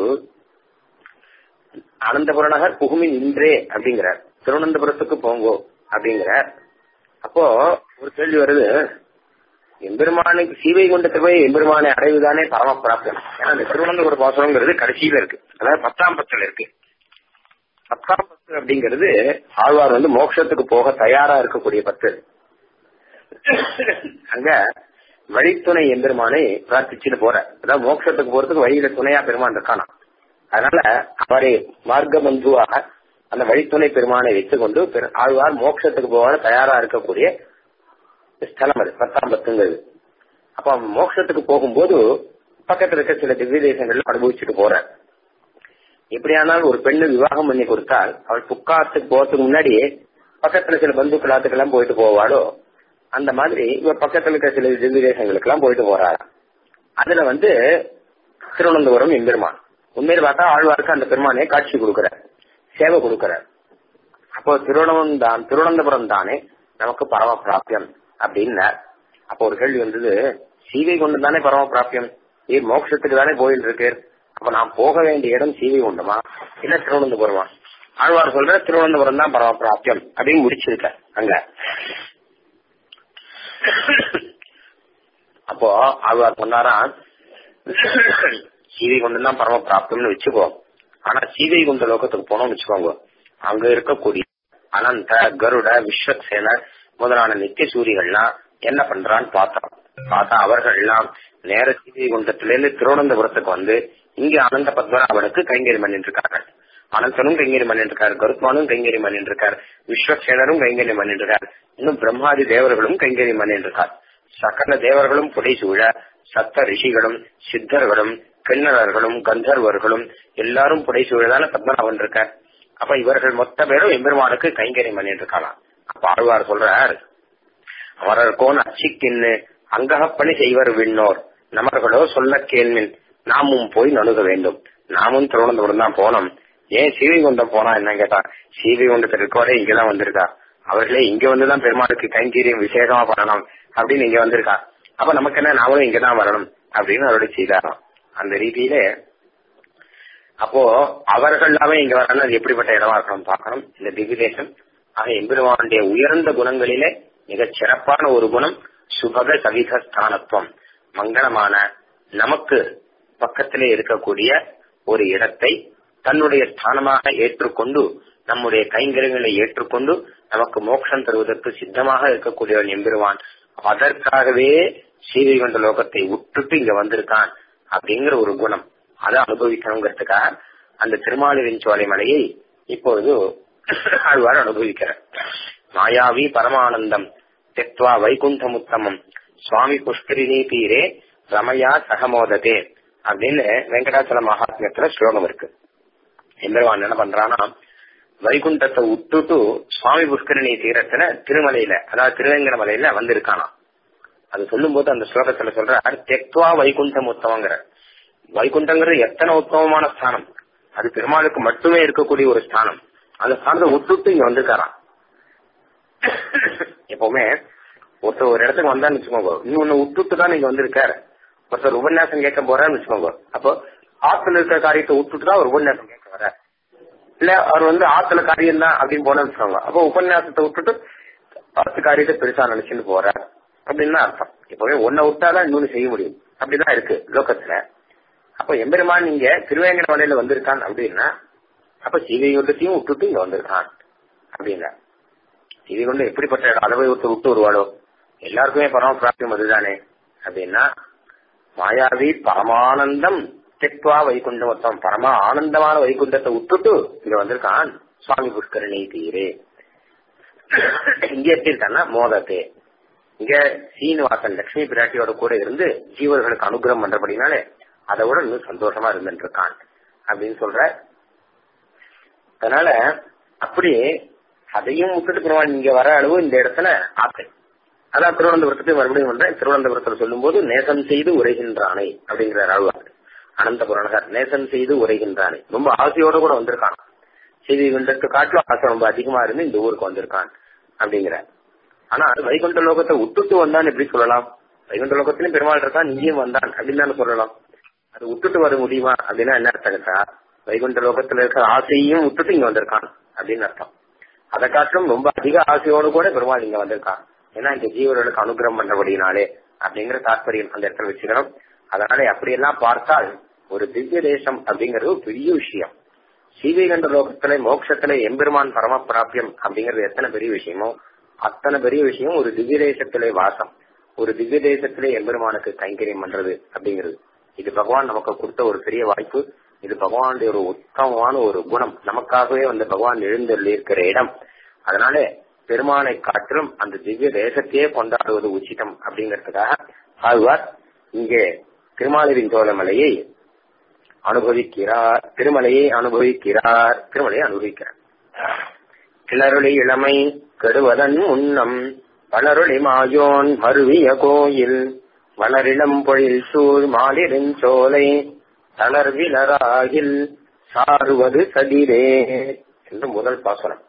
அனந்தபுரநகர் புகுமின் இன்றே அப்படிங்கிறார் திருவனந்தபுரத்துக்கு போங்கோ அப்படிங்கிறார் அப்போ ஒரு கேள்வி வருது எம்பெருமானுக்கு சீவை கொண்ட போய் எம்பெருமானை அடைவுதானே பரம பிராப்தம் ஏன்னா இந்த திருவனந்தபுர பாசுரங்கிறது கடைசியில இருக்கு அதாவது பத்தாம் பத்துல இருக்கு பத்தாம் பத்து அப்படிங்கிறது ஆழ்வார் வந்து மோட்சத்துக்கு போக தயாரா இருக்கக்கூடிய பத்து அங்க வழித்துணை எம்பெருமானை பிரார்த்திச்சுட்டு போற அதாவது மோட்சத்துக்கு போறதுக்கு வழியில துணையா பெருமான் இருக்கானா அதனால அவரை மார்க்க பந்துவாக அந்த வழித்துணை பெருமானை வைத்துக்கொண்டு பெரு- ஆழ்வார் மோட்சத்துக்கு போக தயாரா இருக்கக்கூடிய ஸ்தலம் அது பத்தாம் பத்துங்கிறது அப்ப அவன் மோட்சத்துக்கு போகும்போது பக்கத்துல இருக்க சில திவ்ய தேசங்கள்ல அனுபவிச்சுட்டு போறார் எப்படியானாலும் ஒரு பெண்ணு விவாகம் பண்ணி கொடுத்தால் அவள் புக்காத்துக்கு போறதுக்கு முன்னாடியே பக்கத்துல சில பந்துக்கள் ஆத்துக்கெல்லாம் போயிட்டு போவாளோ அந்த மாதிரி இவர் பக்கத்துல இருக்க சில திவ்ய தேசங்களுக்கு எல்லாம் போயிட்டு போறாராம் அதுல வந்து திருவனந்தபுரம் எம்பெருமான் உண்மையில பார்த்தா ஆழ்வாருக்கு அந்த பெருமானே காட்சி கொடுக்கிறார் சேவை கொடுக்கிறார் அப்போ திருவனந்தபுரம் தான் திருவனந்தபுரம் தானே நமக்கு பரம பிராப்தியம் அப்படின்னார் அப்போ ஒரு கேள்வி வந்தது சீவை கொண்டு தானே பரம பிராப்தியம் ஏ மோட்சத்துக்கு தானே கோயில் இருக்கு அப்ப நான் போக வேண்டிய இடம் சீவை கொண்டுமா இல்ல திருவனந்தபுரமா ஆழ்வார் சொல்ற திருவனந்தபுரம் தான் பரம பிராப்தியம் அப்படின்னு முடிச்சிருக்க அங்க அப்போ ஆழ்வார் சொன்னாராம் சீவை கொண்டு தான் பரம பிராப்தம்னு வச்சுக்கோ ஆனா சீவை கொண்ட லோகத்துக்கு போனோம்னு வச்சுக்கோங்க அங்க இருக்கக்கூடிய அனந்த கருட விஸ்வக்சேன முதலான நித்திய சூரிகள்லாம் என்ன பண்றான்னு பார்த்தோம் பார்த்தா அவர்கள் எல்லாம் நேர சீதை குண்டத்திலிருந்து திருவனந்தபுரத்துக்கு வந்து இங்க அனந்த பத்மநாபனுக்கு கைங்கறி பண்ணிட்டு இருக்காங்க அனந்தனும் கைங்கறி பண்ணிட்டு இருக்காரு கருத்மானும் கைங்கறி பண்ணிட்டு இருக்காரு விஸ்வக்சேனரும் கைங்கறி பண்ணிட்டு இருக்காரு இன்னும் பிரம்மாதி தேவர்களும் கைங்கறி பண்ணிட்டு இருக்கார் சகல தேவர்களும் புடைசூழ சத்த ரிஷிகளும் சித்தர்களும் கிண்ணறர்களும் கந்தர்வர்களும் எல்லாரும் புடைசூழதான பத்மநாபன் இருக்கார் அப்ப இவர்கள் மொத்த பேரும் எம்பெருமானுக்கு கைங்கரியம் பண்ணிட்டு இருக்கலாம் அப்ப ஆழ்வார் சொல்றார் அவரர்கோன் அச்சிக்கின்னு அங்ககப்பணி செய்வர் விண்ணோர் நமர்களோ சொல்ல கேள்மின் நாமும் போய் நணுக வேண்டும் நாமும் திருவனந்தபுரம் தான் போனோம் ஏன் சீவைகுண்டம் போனா என்ன கேட்டா சீவைகுண்டத்தில் இருக்கோட இங்கதான் வந்திருக்கா அவர்களே இங்க வந்துதான் பெருமாளுக்கு கைங்கரியம் விசேஷமா பண்ணணும் அப்படின்னு இங்க வந்திருக்கா அப்ப நமக்கு என்ன நாமளும் இங்கதான் வரணும் அப்படின்னு அவருடைய செய்தாராம் அந்த ரீதியிலே அப்போ அவர்கள் எல்லாமே இங்க வரணும் அது எப்படிப்பட்ட இடமா இருக்கணும் பார்க்கணும் இந்த திவ்யதேசம் ஆக எம்பெருமானுடைய உயர்ந்த குணங்களிலே மிகச் சிறப்பான ஒரு குணம் சுபக சவிக ஸ்தானத்துவம் மங்களமான நமக்கு பக்கத்திலே இருக்கக்கூடிய ஒரு இடத்தை தன்னுடைய ஸ்தானமாக ஏற்றுக்கொண்டு நம்முடைய கைங்கரியங்களை ஏற்றுக்கொண்டு நமக்கு மோட்சம் தருவதற்கு சித்தமாக இருக்கக்கூடியவன் எம்பெருவான் அதற்காகவே சீதைகண்ட லோகத்தை விட்டுட்டு இங்க வந்திருக்கான் அப்படிங்கிற ஒரு குணம் அதை அனுபவிக்கணுங்கிறதுக்காக அந்த திருமாலிரின் சோலை மலையை இப்பொழுது ஆழ்வார் அனுபவிக்கிறார் மாயாவி பரமானந்தம் தெத்வா வைகுண்டமுத்தமம் சுவாமி புஷ்கரிணி தீரே ரமயா சகமோததே அப்படின்னு வெங்கடாச்சல மகாத்மியத்துல ஸ்லோகம் இருக்கு எம்பெருவான் என்ன பண்றான்னா வைகுண்டத்தை விட்டுட்டு சுவாமி புஷ்கரணி தீரத்துல திருமலையில அதாவது திருவேங்கட மலையில வந்திருக்கானாம் அது சொல்லும் போது அந்த ஸ்லோகத்துல சொல்ற தெக்வா வைகுண்டம் உத்தமங்கிற வைகுண்டங்கிறது எத்தனை உத்தமமான ஸ்தானம் அது பெருமாளுக்கு மட்டுமே இருக்கக்கூடிய ஒரு ஸ்தானம் அந்த ஸ்தானத்தை விட்டுட்டு இங்க வந்திருக்காராம் எப்பவுமே ஒருத்தர் ஒரு இடத்துக்கு வந்தான்னு வச்சுக்கோங்க இன்னொன்னு விட்டுட்டு தான் நீங்க வந்திருக்காரு ஒருத்தர் உபன்யாசம் கேட்க போறான்னு வச்சுக்கோங்க அப்போ ஆத்துல இருக்கிற காரியத்தை விட்டுட்டு தான் ஒரு உபன்யாசம் கேட்க வர இல்ல அவர் வந்து ஆத்துல காரியம் தான் அப்படின்னு போனேன்னு வச்சுக்கோங்க அப்போ உபன்யாசத்தை விட்டுட்டு ஆத்து காரியத்தை பெருசா நினைச்சுன்னு போறார் அப்படின்னு அர்த்தம் எப்பவுமே ஒன்ன விட்டாதான் இன்னொன்னு செய்ய முடியும் அப்படிதான் இருக்கு லோகத்துல அப்ப எம்பெருமான் இங்க திருவேங்கட மலையில வந்திருக்கான் அப்படின்னா அப்ப சீதைகுண்டத்தையும் விட்டுட்டு இங்க வந்திருக்கான் அப்படின்னா சீதைகுண்டம் எப்படிப்பட்ட இடம் அளவை விட்டு விட்டு வருவாளோ எல்லாருக்குமே பரம பிராப்தியம் அதுதானே அப்படின்னா மாயாவி பரமானந்தம் தெக்வா வைகுண்டம் மொத்தம் பரம ஆனந்தமான வைகுண்டத்தை விட்டுட்டு இங்க வந்திருக்கான் சுவாமி புஷ்கரணி தீரே இங்க எப்படி இருக்கான்னா மோதத்தே இங்க சீனிவாசன் லட்சுமி பிராட்டியோட கூட இருந்து ஜீவர்களுக்கு அனுகிரகம் பண்றபடினாலே அதை விட இன்னும் சந்தோஷமா இருந்துட்டு இருக்கான் அப்படின்னு சொல்ற அதனால அப்படி அதையும் விட்டுட்டு பெருமாள் இங்க வர அளவு இந்த இடத்துல ஆசை அதான் திருவனந்தபுரத்துக்கு மறுபடியும் பண்றேன் திருவனந்தபுரத்துல சொல்லும் போது நேசம் செய்து உரைகின்றானே அப்படிங்கிற ஆழ்வார் அனந்த புராணகர் நேசம் செய்து உரைகின்றானே ரொம்ப ஆசையோட கூட வந்திருக்கான் செய்தி கொண்டதுக்கு காட்டிலும் ஆசை ரொம்ப அதிகமா இருந்து இந்த ஊருக்கு வந்திருக்கான் அப்படிங்கிற ஆனா வைகுண்ட லோகத்தை விட்டுட்டு வந்தான் எப்படி சொல்லலாம் வைகுண்ட லோகத்திலும் பெருமாள் இருக்கான் இங்கேயும் வந்தான் அப்படின்னு தானே சொல்லலாம் அது விட்டுட்டு வர முடியுமா அப்படின்னா என்ன அர்த்தம் கேட்டா வைகுண்ட லோகத்துல இருக்கிற ஆசையும் விட்டுட்டு இங்க வந்திருக்கான் அப்படின்னு அர்த்தம் அதை காட்டிலும் ரொம்ப அதிக ஆசையோடு கூட பெருமாள் இங்க வந்திருக்கான் ஏன்னா இந்த ஜீவர்களுக்கு அனுகிரகம் பண்றபடினாலே அப்படிங்கிற தாற்பயம் அந்த இடத்துல வச்சுக்கணும் அதனால அப்படியெல்லாம் பார்த்தால் ஒரு திவ்ய தேசம் அப்படிங்கிறது ஒரு பெரிய விஷயம் சீவைகண்ட லோகத்துல மோட்சத்துல எம்பெருமான் பரம பிராபியம் அப்படிங்கிறது எத்தனை பெரிய விஷயமோ அத்தனை பெரிய விஷயம் ஒரு திவ்ய தேசத்திலே வாசம் ஒரு திவ்ய தேசத்திலே எம்பெருமானுக்கு கைங்கரியம் பண்றது அப்படிங்கிறது இது பகவான் நமக்கு கொடுத்த ஒரு பெரிய வாய்ப்பு இது பகவானுடைய ஒரு உத்தமமான ஒரு குணம் நமக்காகவே வந்து பகவான் எழுந்தருளி இருக்கிற இடம் அதனால பெருமானை காட்டிலும் அந்த திவ்ய தேசத்தையே கொண்டாடுவது உச்சிதம் அப்படிங்கறதுக்காக ஆழ்வார் இங்கே திருமாலிரின் சோழமலையை அனுபவிக்கிறார் திருமலையை அனுபவிக்கிறார் திருமலையை அனுபவிக்கிறார் கிளருளி இளமை கெடுவதன் முன்னம் வளருளி மாயோன் மருவிய கோயில் வளரிளம் பொழில் சூழ் மாலிரின் சோலை தளர்விலராகில் சாருவது சதிரே என்று முதல் பாசனம்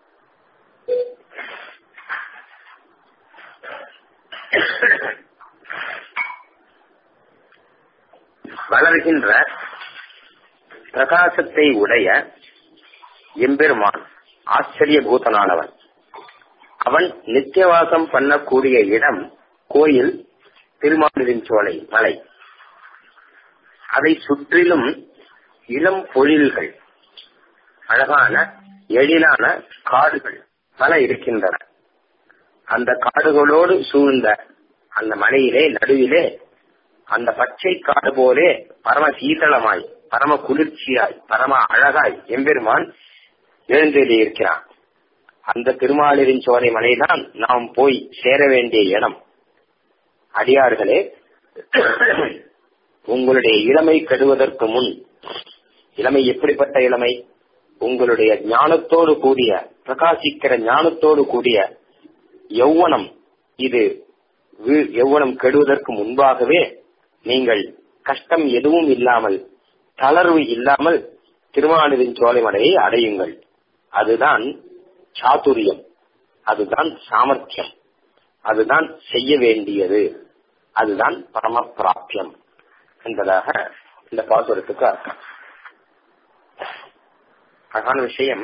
வளர்கின்ற பிரகாசத்தை உடைய எம்பெருமான் ஆச்சரியபூதனானவன் அவன் நித்தியவாசம் பண்ணக்கூடிய இடம் கோயில் திருமாலின் சோலை மலை அதை சுற்றிலும் இளம் பொழில்கள் அழகான எழிலான காடுகள் பல இருக்கின்றன அந்த காடுகளோடு சூழ்ந்த அந்த மலையிலே நடுவிலே அந்த பச்சை காடு போலே பரம சீதளமாய் பரம குளிர்ச்சியாய் பரம அழகாய் எம்பெருமான் எழுந்தேறி இருக்கிறான் அந்த திருமாலிரின் சோலை மலைதான் நாம் போய் சேர வேண்டிய இடம் அடியார்களே உங்களுடைய இளமை கெடுவதற்கு முன் இளமை எப்படிப்பட்ட இளமை உங்களுடைய ஞானத்தோடு கூடிய பிரகாசிக்கிற ஞானத்தோடு கூடிய யௌவனம் இது யௌவனம் கெடுவதற்கு முன்பாகவே நீங்கள் கஷ்டம் எதுவும் இல்லாமல் தளர்வு இல்லாமல் திருமாலின் சோலைமலையை அடையுங்கள் அதுதான் சாதுரியம் அதுதான் சாமர்த்தியம் அதுதான் செய்ய வேண்டியது அதுதான் பரம பிராப்தியம் என்பதாக இந்த பாசுரத்துக்கு அர்த்தம் அழகான விஷயம்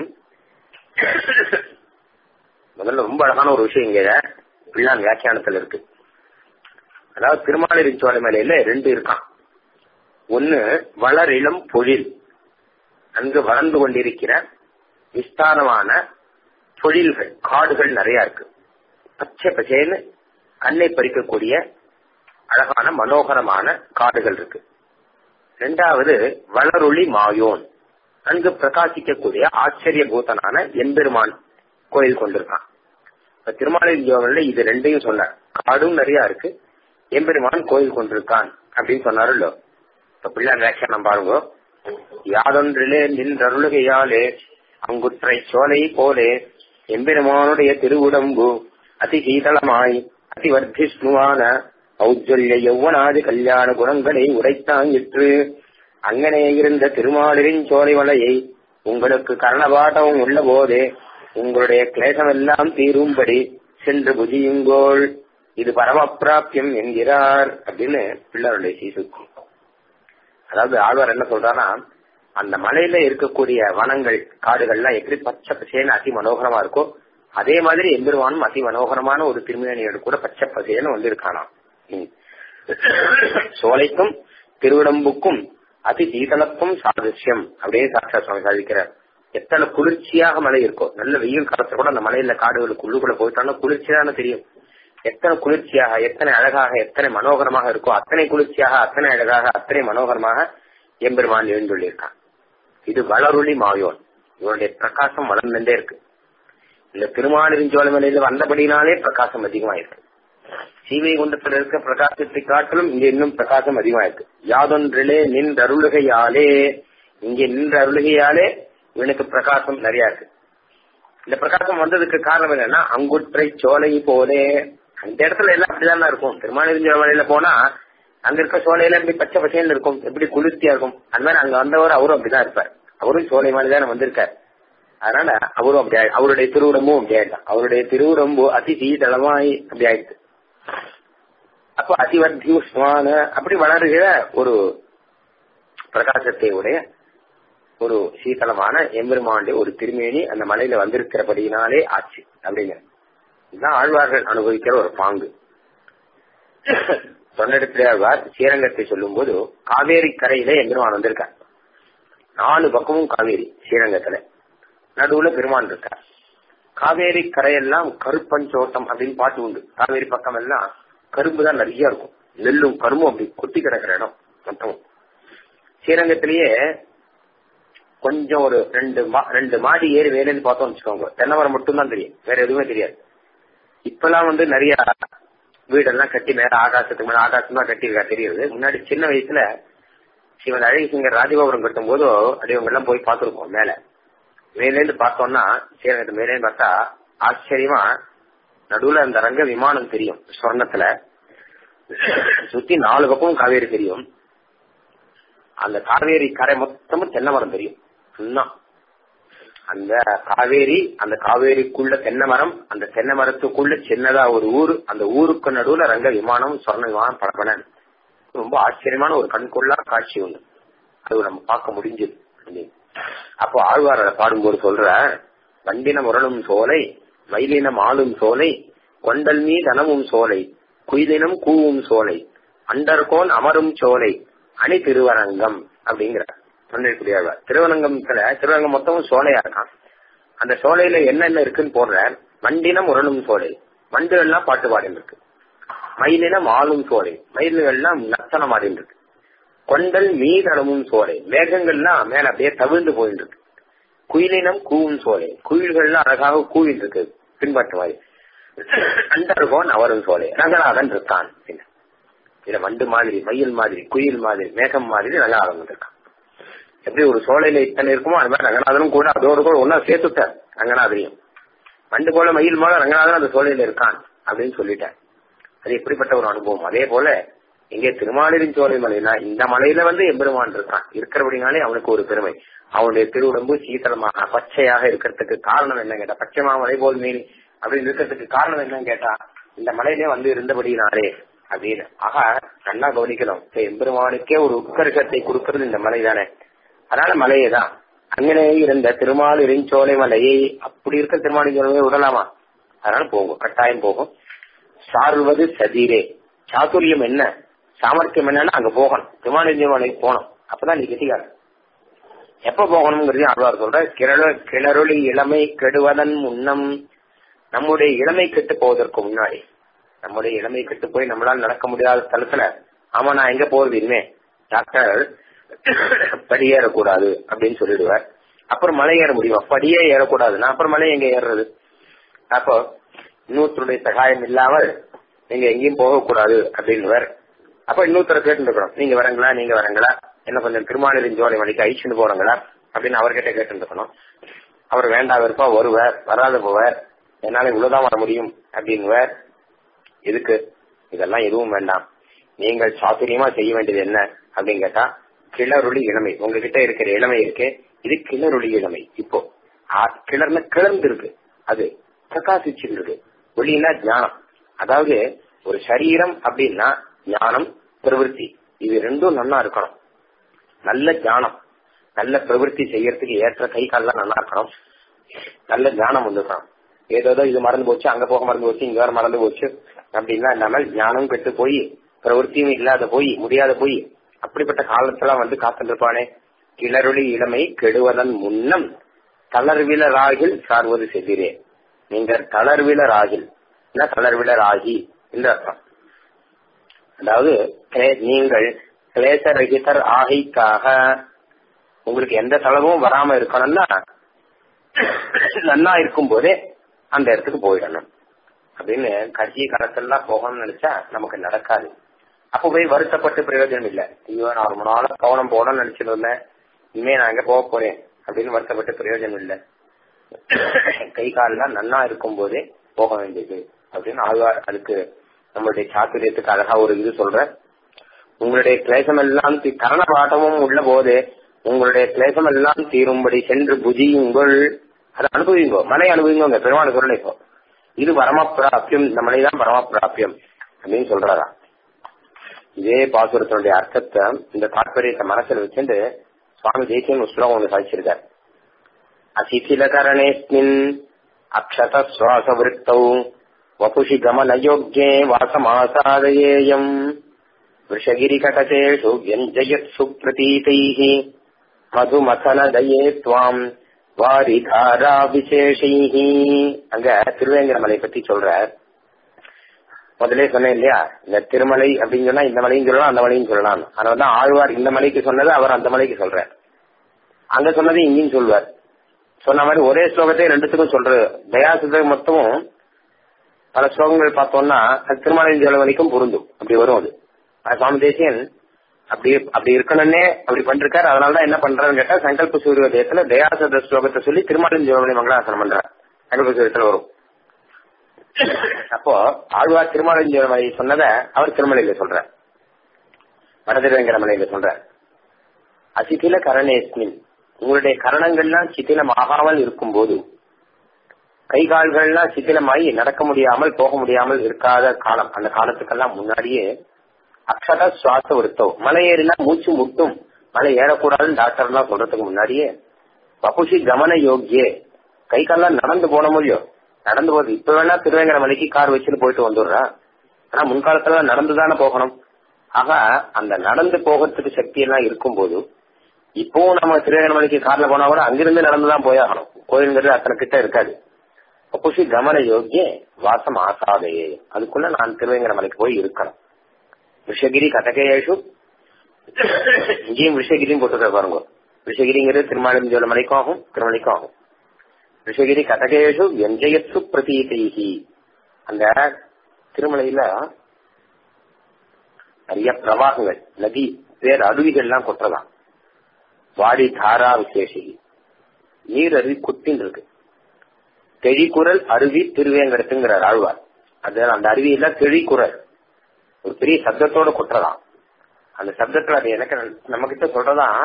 முதல்ல ரொம்ப அழகான ஒரு விஷயம் இங்க பிள்ளான் வியாக்கியானத்துல இருக்கு அதாவது திருமாலின் சோலை மலையில ரெண்டு இருக்கான் ஒன்னு வளரிளம் பொழில் அங்கு வளர்ந்து கொண்டிருக்கிற விஸ்தாரமான பொழில்கள் காடுகள் நிறைய இருக்கு பச்சை பச்சைன்னு கண்ணை பறிக்கக்கூடிய அழகான மனோகரமான காடுகள் இருக்கு ரெண்டாவது வளரொளி மாயோன் அங்கு பிரகாசிக்கக்கூடிய ஆச்சரிய பூத்தனான எம்பெருமான் கோயில் கொண்டிருக்கான் இப்ப திருமாலின் ஜோகன்ல இது ரெண்டையும் சொன்னார் காடும் நிறைய இருக்கு எம்பெருமான் கோயில் கொண்டிருக்கான் அப்படின்னு சொன்னாருல்லோ இப்ப பிள்ளை வியாக்கியானம் பாருங்க யாதொன்றிலே நின்றருளுகையாலே அங்குற்றை சோலை போலே எம்பெருமானுடைய திருவுடம்பு அதி சீதளமாய் அதி வர்த்திஷ்ணுவான ஔஜல்ய யௌவனாதி கல்யாண குணங்களை உரைத்தாங்கிற்று அங்கனே இருந்த திருமாலிரின் சோலை மலையை உங்களுக்கு கர்ணபாட்டமும் உள்ள போதே உங்களுடைய கிளேசம் எல்லாம் தீரும்படி சென்று புதியுங்கோள் இது பரமப்பிராப்தியம் என்கிறார் அப்படின்னு பிள்ளைகளுடைய சீசுக்கு அதாவது ஆழ்வார் என்ன சொல்றாருன்னா அந்த மலையில இருக்கக்கூடிய வனங்கள் காடுகள்லாம் எப்படி பச்சை பசேன்னு அதி மனோகரமா இருக்கோ அதே மாதிரி எம்பெருமானும் அதி மனோகரமான ஒரு திருமேனியோடு கூட பச்சை பசேன்னு வந்திருக்கானாம் சோலைக்கும் திருவிடம்புக்கும் அதி சீதளப்பும் சாதிருஷ்யம் அப்படியே சாட்சா சுவாமி சாதிக்கிறார் எத்தனை குளிர்ச்சியாக மலை இருக்கோ நல்ல வெயில் காலத்துல கூட அந்த மலையில காடுகளுக்கு உள்ளுக்குள்ள போயிட்டாலும் குளிர்ச்சியான தெரியும் எத்தனை குளிர்ச்சியாக எத்தனை அழகாக எத்தனை மனோகரமாக இருக்கோ அத்தனை குளிர்ச்சியாக அத்தனை அழகாக அத்தனை மனோகரமாக எம்பெருமான் எழுந்துள்ளிருக்கான் இது வளருளி மாயோன் இவனுடைய பிரகாசம் வளர்ந்துட்டே இருக்கு இந்த திருமாலின் சோழமலையில வந்தபடினாலே பிரகாசம் அதிகமா இருக்கு சீவை குண்டத்தில் இருக்க பிரகாசத்தை காட்டிலும் இங்க இன்னும் பிரகாசம் அதிகமா இருக்கு யாதொன்றிலே நின்ற அருளுகையாலே இங்க நின்ற அருளுகையாலே இவனுக்கு பிரகாசம் நிறைய இருக்கு இந்த பிரகாசம் வந்ததுக்கு காரணம் என்னன்னா அங்குற்றை சோலை போலே அந்த இடத்துல எல்லாம் அப்படிதான் இருக்கும் திருமாலிருஞ்ச மலையில போனா அங்க இருக்க சோலையில எப்படி பச்சை பச்சைன்னு இருக்கும் எப்படி குளிர்ச்சியா இருக்கும் அந்த மாதிரி அங்க வந்தவர் அவரும் அப்படிதான் இருப்பார் அவரும் சோலை மாதிரி தானே வந்திருக்கார் அதனால அவரும் அப்படி ஆயி- அவருடைய திருவுடம்பும் அப்படி ஆயிட்டான் அவருடைய திருவுடம்பு அதி சீதளமாய் அப்படி ஆயிடுச்சு அப்போ அதிவர்த்தி உஷ்மான அப்படி வளருகிற ஒரு பிரகாசத்தை உடைய ஒரு சீதளமான எம்பெருமானுடைய ஒரு திருமேனி அந்த மலையில வந்திருக்கிறபடியினாலே ஆச்சு அப்படிங்க இதுதான் ஆழ்வார்கள் அனுபவிக்கிற ஒரு பாங்கு தொண்டெடுத்தாழ்வார் ஸ்ரீரங்கத்தை சொல்லும் போது காவேரி கரையில எம்பெருமான் வந்திருக்கார் நாலு பக்கமும் காவேரி ஸ்ரீரங்கத்துல நடுவுல பெருமான் இருக்கார் காவேரி கரையெல்லாம் கருப்பஞ்சோட்டம் அப்படின்னு பாட்டு உண்டு காவேரி பக்கம் எல்லாம் கரும்பு தான் நிறைய இருக்கும் நெல்லும் கரும்பும் அப்படி கொட்டி கிடக்கிற இடம் மொத்தமும் ஸ்ரீரங்கத்திலேயே கொஞ்சம் ஒரு ரெண்டு மா- ரெண்டு மாடி ஏறி வேலைன்னு பார்த்தோம் வச்சுக்கோங்க தென்னை மரம் மட்டும்தான் தெரியும் வேற எதுவுமே தெரியாது இப்பெல்லாம் வந்து நிறைய வீடெல்லாம் கட்டி மேல ஆகாசத்துக்கு மேல ஆகாசமா கட்டி இருக்கா தெரியுது முன்னாடி சின்ன வயசுல சிவன் அழகி சிங்கர் ராஜகோபுரம் கட்டும் போதோ அப்படி அவங்க எல்லாம் போய் பார்த்திருப்போம் மேல மேலேருந்து பார்த்தோம்னா ஸ்ரீரங்கத்து மேலேருந்து பார்த்தா ஆச்சரியமா நடுவுல அந்த ரங்க விமானம் தெரியும் சொர்ணத்துல சுத்தி நாலு பக்கமும் காவேரி தெரியும் அந்த காவேரி கரை மொத்தமும் தென்னை மரம் தெரியும் இன்னும் அந்த காவேரி அந்த காவேரிக்குள்ள தென்னை மரம் அந்த தென்னை மரத்துக்குள்ள சின்னதா ஒரு ஊர் அந்த ஊருக்கு நடுவுல ரங்க விமானம் சொர்ண விமானம் படப்பட ரொம்ப ஆச்சரியமான ஒரு கண்கொள்ளா காட்சி ஒண்ணு அது நம்ம பார்க்க முடிஞ்சது அப்படின்னு. அப்போ ஆழ்வார் அதை பாடும்போது சொல்ற வண்டின முரளும் சோலை மயிலினம் ஆளும் சோலை கொண்டல் மீது அனவும் சோலை குயிலினம் கூவும் சோலை அண்டர்கோன் அமரும் சோலை அணி திருவரங்கம் அப்படிங்கிற தொண்டிற்குடியாழ்வார் திருவரங்கத்துல திருவரங்கம் மொத்தமும் சோலையா இருக்கான் அந்த சோலையில என்னென்ன இருக்குன்னு போடுற வண்டினம் உரளும் சோலை வண்டுகள்லாம் பாட்டு பாடின்னு இருக்கு மயிலினம் ஆளும் சோலை மயில்கள்லாம் நத்தனம் ஆடின்னு இருக்கு கொண்டல் மீதளமும் சோலை மேகங்கள்லாம் மேல அப்படியே தவிழ்ந்து போயிட்டு இருக்கு குயிலினம் கூவும் சோலை குயில்கள்லாம் அழகாக கூவிட்டு இருக்கு பின்பற்ற மாதிரி அண்டர்கோன் அவரும் சோலை ரங்கநாதன் இருக்கான் அப்படின்னு. இதுல வண்டு மாதிரி மயில் மாதிரி குயில் மாதிரி மேகம் மாதிரி ரங்கநாதன் இருக்கான் எப்படி ஒரு சோலையில இத்தனை இருக்குமோ அது மாதிரி ரங்கநாதனும் கூட அதோடு கூட ஒன்னா சேர்த்துட்டார் ரங்கநாதனையும் வண்டு போல மயில் போல ரங்கநாதன் அந்த சோலையில இருக்கான் அப்படின்னு சொல்லிட்டார் அது எப்படிப்பட்ட ஒரு அனுபவம் அதே போல இங்கே திருமாலிரின் சோலை மலைனா இந்த மலையில வந்து எம்பெருமான் இருக்கான் இருக்கிறபடினாலே அவனுக்கு ஒரு பெருமை அவனுடைய திருவுடம்பு சீதளமாக பச்சையாக இருக்கிறதுக்கு காரணம் என்ன கேட்டா பச்சைமா மலை போல் மீன் அப்படின்னு இருக்கிறதுக்கு காரணம் என்னன்னு கேட்டா இந்த மலையிலே வந்து இருந்தபடினாலே அப்படின்னு ஆக நல்லா கவனிக்கணும் இப்ப எம்பெருமானுக்கே ஒரு உட்கர்ஷத்தை கொடுக்கறது இந்த மலை தானே அதனால மலையே தான் அங்கனே இருந்த திருமாலிரின் சோலை மலையை அப்படி இருக்க திருமாலின் சோலை விடலாமா அதனால போகும் கட்டாயம் போகும் சார்வது சதீரே சாதுரியம் என்ன சாமர்த்தியம் என்னன்னா அங்க போகணும் திருமாலிஞ்ச மலைக்கு போகணும் அப்பதான் நீ கெட்டிக்காரன் எப்ப போகணுங்கிறது ஆழ்வார் சொல்ற கிளற கிளறொளி இளமை கெடுவதன் முன்னம் நம்முடைய இளமை கெட்டு போவதற்கு முன்னாடி நம்முடைய இளமை கெட்டு போய் நம்மளால நடக்க முடியாத தளத்துல ஆமா நான் எங்க போறது இனிமே டாக்டர் படியேறக்கூடாது அப்படின்னு சொல்லிடுவார் அப்புறம் மலை ஏற முடியுமா படியே ஏறக்கூடாதுன்னா அப்புறம் மலை எங்க ஏறுறது அப்போ இன்னொருத்தருடைய சகாயம் இல்லாமல் நீங்க எங்கேயும் போகக்கூடாது அப்படின்னு அப்ப இன்னொருத்தரை கேட்டு இருக்கணும் நீங்க வரங்களா நீங்க வரங்களா என்ன கொஞ்சம் திருமாலின் ஜோலை மணிக்கு அழிச்சுட்டு போறங்களா அப்படின்னு அவர்கிட்ட கேட்டு இருக்கணும் அவர் வேண்டாம் இருப்பா வருவார் வராத போவார் என்னால இவ்வளவுதான் வர முடியும் அப்படின்னுவார் எதுக்கு இதெல்லாம் எதுவும் வேண்டாம் நீங்கள் சாதுரியமா செய்ய வேண்டியது என்ன அப்படின்னு கேட்டா கிளறுளி இளமை உங்ககிட்ட இருக்கிற இளமை இருக்கு இது கிளறுளி இளமை இப்போ ஆ- கிளர்ன கிளர்ந்து இருக்கு அது பிரகாசிச்சுட்டு இருக்கு ஒளினா ஞானம் அதாவது ஒரு சரீரம் அப்படின்னா ஞானம் பிரவൃத்தி இது ரெண்டும் நல்லா இருக்கணும் நல்ல ஞானம் நல்ல பிரவൃத்தி செய்யறதுக்கு ஏற்ற கை கால்லாம் நல்லா இருக்கணும் நல்ல ஞானம் வந்துருக்கணும் ஏதோ இது மறந்து போச்சு அங்க போக மறந்து போச்சு இங்க வேற மறந்து போச்சு அப்படின்னா இல்லாமல் ஞானம் கெட்டு போய் பிரவൃத்தியும் இல்லாத போய் முடியாத போய் அப்படிப்பட்ட காலத்துல வந்து காத்துருப்பானே கிளறுளி இளமை கெடுவதன் முன்னம் தளர்விலராகில் சார்வது செதிரே நீங்கள் தளர்விலராகில் என்ன தளர்விலராகி என்று அர்த்தம் அதாவது கிளே- நீங்கள் கிளேசரகிதர் ஆகைக்காக உங்களுக்கு எந்த தளவும் வராம இருக்கணும்னா நன்னா இருக்கும் போதே அந்த இடத்துக்கு போயிடணும் அப்படின்னு கட்சி காலத்தெல்லாம் போகணும்னு நினைச்சா நமக்கு நடக்காது அப்ப போய் வருத்தப்பட்டு பிரயோஜனம் இல்ல ஐயோ நான் ரொம்ப நாளா கவனம் போடணும்னு நினைச்சிட்டு இருந்தேன் இனிமே நான் எங்க போக போறேன் அப்படின்னு வருத்தப்பட்டு பிரயோஜனம் இல்ல கை கால்லாம் நன்னா இருக்கும் போதே போக வேண்டியது அப்படின்னு ஆழ்வார் அதுக்கு நம்மளுடைய சாத்துரியத்துக்கு அழகா ஒரு இது சொல்ற உங்களுடைய கிளேசம் எல்லாம் தீ- கரண பாட்டமும் உள்ள போது உங்களுடைய கிளேசம் எல்லாம் தீரும்படி சென்று புஜியுங்கள் அதை அனுபவிங்கோ மலை அனுபவிங்க பெருமாள் சொல்ல இப்போ இது பரமப்பிராபியம் இந்த மலைதான் பரமப்பிராபியம் அப்படின்னு சொல்றாரா இதே பாசுரத்தினுடைய அர்த்தத்தை இந்த தாற்பயத்தை மனசுல வச்சுட்டு சுவாமி தேசியம் ஒரு ஸ்லோகம் ஒன்று சாதிச்சிருக்கார் அசிசிலகரணேஸ்மின் அக்ஷத சுவாச விருத்தௌ வபுஷி கமனயோக்யே வாசமாசாதயேயம் वृषगिरिकटकेषु व्यञ्जयत्सु प्रतीतैः மதுமதனதயே துவாம் வாரிதாரா விசேஷைஹி அங்க திருவேங்கடமலை பத்தி சொல்ற முதலே சொன்னேன் இல்லையா இந்த திருமலை அப்படின்னு சொன்னா இந்த மலையும் சொல்லலாம் அந்த மலையும் சொல்லலாம் அதனாலதான் ஆழ்வார் இந்த மலைக்கு சொன்னது அவர் அந்த மலைக்கு சொல்றார் அங்க சொன்னதை இங்கேயும் சொல்வார் சொன்ன மாதிரி ஒரே ஸ்லோகத்தை ரெண்டுத்துக்கும் சொல்றது தயாசுதம் மொத்தமும் பல ஸ்லோகங்கள் பார்த்தோம்னா அது திருமணம் ஜலவலிக்கும் பொருந்தும் அப்படி வரும் அது அது சுவாமி தேசியன் அப்படி அப்படி இருக்கணும்னே அப்படி பண்ணிருக்காரு அதனாலதான் என்ன பண்றாருன்னு கேட்டா சங்கல்ப சூரியோதயத்துல தயாசத ஸ்லோகத்தை சொல்லி திருமணம் ஜோமணி மங்களாசனம் பண்றார் சங்கல்ப சூரியத்துல வரும் அப்போ ஆழ்வார் திருமலை சொன்னதை அவர் திருமலையில சொல்றார் வடதிரவேங்கர மலையில சொல்றார் அசிதில கரணேஸ்மின் உங்களுடைய கரணங்கள்லாம் சித்திலம் ஆகாமல் இருக்கும் போது கை கால்கள்லாம் சித்திலமாகி நடக்க முடியாமல் போக முடியாமல் இருக்காத காலம் அந்த காலத்துக்கெல்லாம் முன்னாடியே அக்ஷத சுவாச விருத்தம் மலை ஏறினா மூச்சு முட்டும் மலை ஏறக்கூடாதுன்னு டாக்டர் எல்லாம் சொல்றதுக்கு முன்னாடியே பப்புஷி கமன யோகியே கை கால்லாம் நடந்து போன முடியும் நடந்து போகுது இப்ப வேணா திருவேங்கட மலைக்கு கார் வச்சுட்டு போயிட்டு வந்துடுறா ஆனா முன்காலத்துல நடந்துதானே போகணும் ஆக அந்த நடந்து போகிறதுக்கு சக்தி எல்லாம் இருக்கும்போது இப்பவும் நம்ம திருவேங்கட மலைக்கு கார்ல போனா கூட அங்கிருந்து நடந்துதான் போயாகணும் கோயிலுங்கிறது அத்தனை கிட்ட இருக்காது பப்புஷி கமன யோகிய வாசம் ஆசாதையே அதுக்குள்ள நான் திருவேங்கட மலைக்கு போய் இருக்கணும் விஷகிரி கதகேஷு இங்கேயும் விஷகிரியும் போட்டுருக்க பாருங்க விஷகிரிங்கிறது திருமாலிஞ்சோல மலைக்கும் ஆகும் திருமலைக்கும் ஆகும் ரிஷகிரி கதகேஷு வெஞ்சயத்து பிரதீதைகி அந்த திருமலையில நிறைய பிரவாகங்கள் நதி பேர் அருவிகள்லாம் கொட்டலாம் வாடி தாரா விசேஷி நீர் அருவி கொட்டின் இருக்கு தெழிக்குரல் அருவி திருவேங்கடத்துங்கிறார் ஆழ்வார் அது அந்த அருவியில தெழிக்குரல் ஒரு பெரிய சப்தத்தோட கொட்டலாம் அந்த சப்தத்துல அது எனக்கு நம்ம கிட்ட சொல்றதான்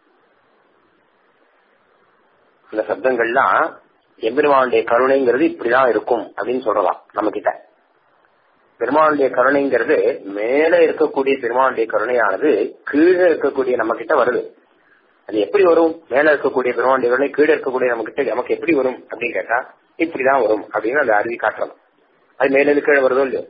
அந்த சப்தங்கள்லாம் எம்பெருமானுடைய கருணைங்கிறது இப்படிதான் இருக்கும் அப்படின்னு சொல்லலாம் நம்ம கிட்ட பெருமானுடைய கருணைங்கிறது மேல இருக்கக்கூடிய பெருமானுடைய கருணையானது கீழே இருக்கக்கூடிய நம்ம கிட்ட வருது அது எப்படி வரும் மேல இருக்கக்கூடிய பெருமானுடைய கருணை கீழே இருக்கக்கூடிய நம்ம கிட்ட நமக்கு எப்படி வரும் அப்படின்னு கேட்டா இப்படிதான் வரும் அப்படின்னு அந்த அருவி காட்டலாம் அது மேல இருந்து கீழே வருதோ இல்லையோ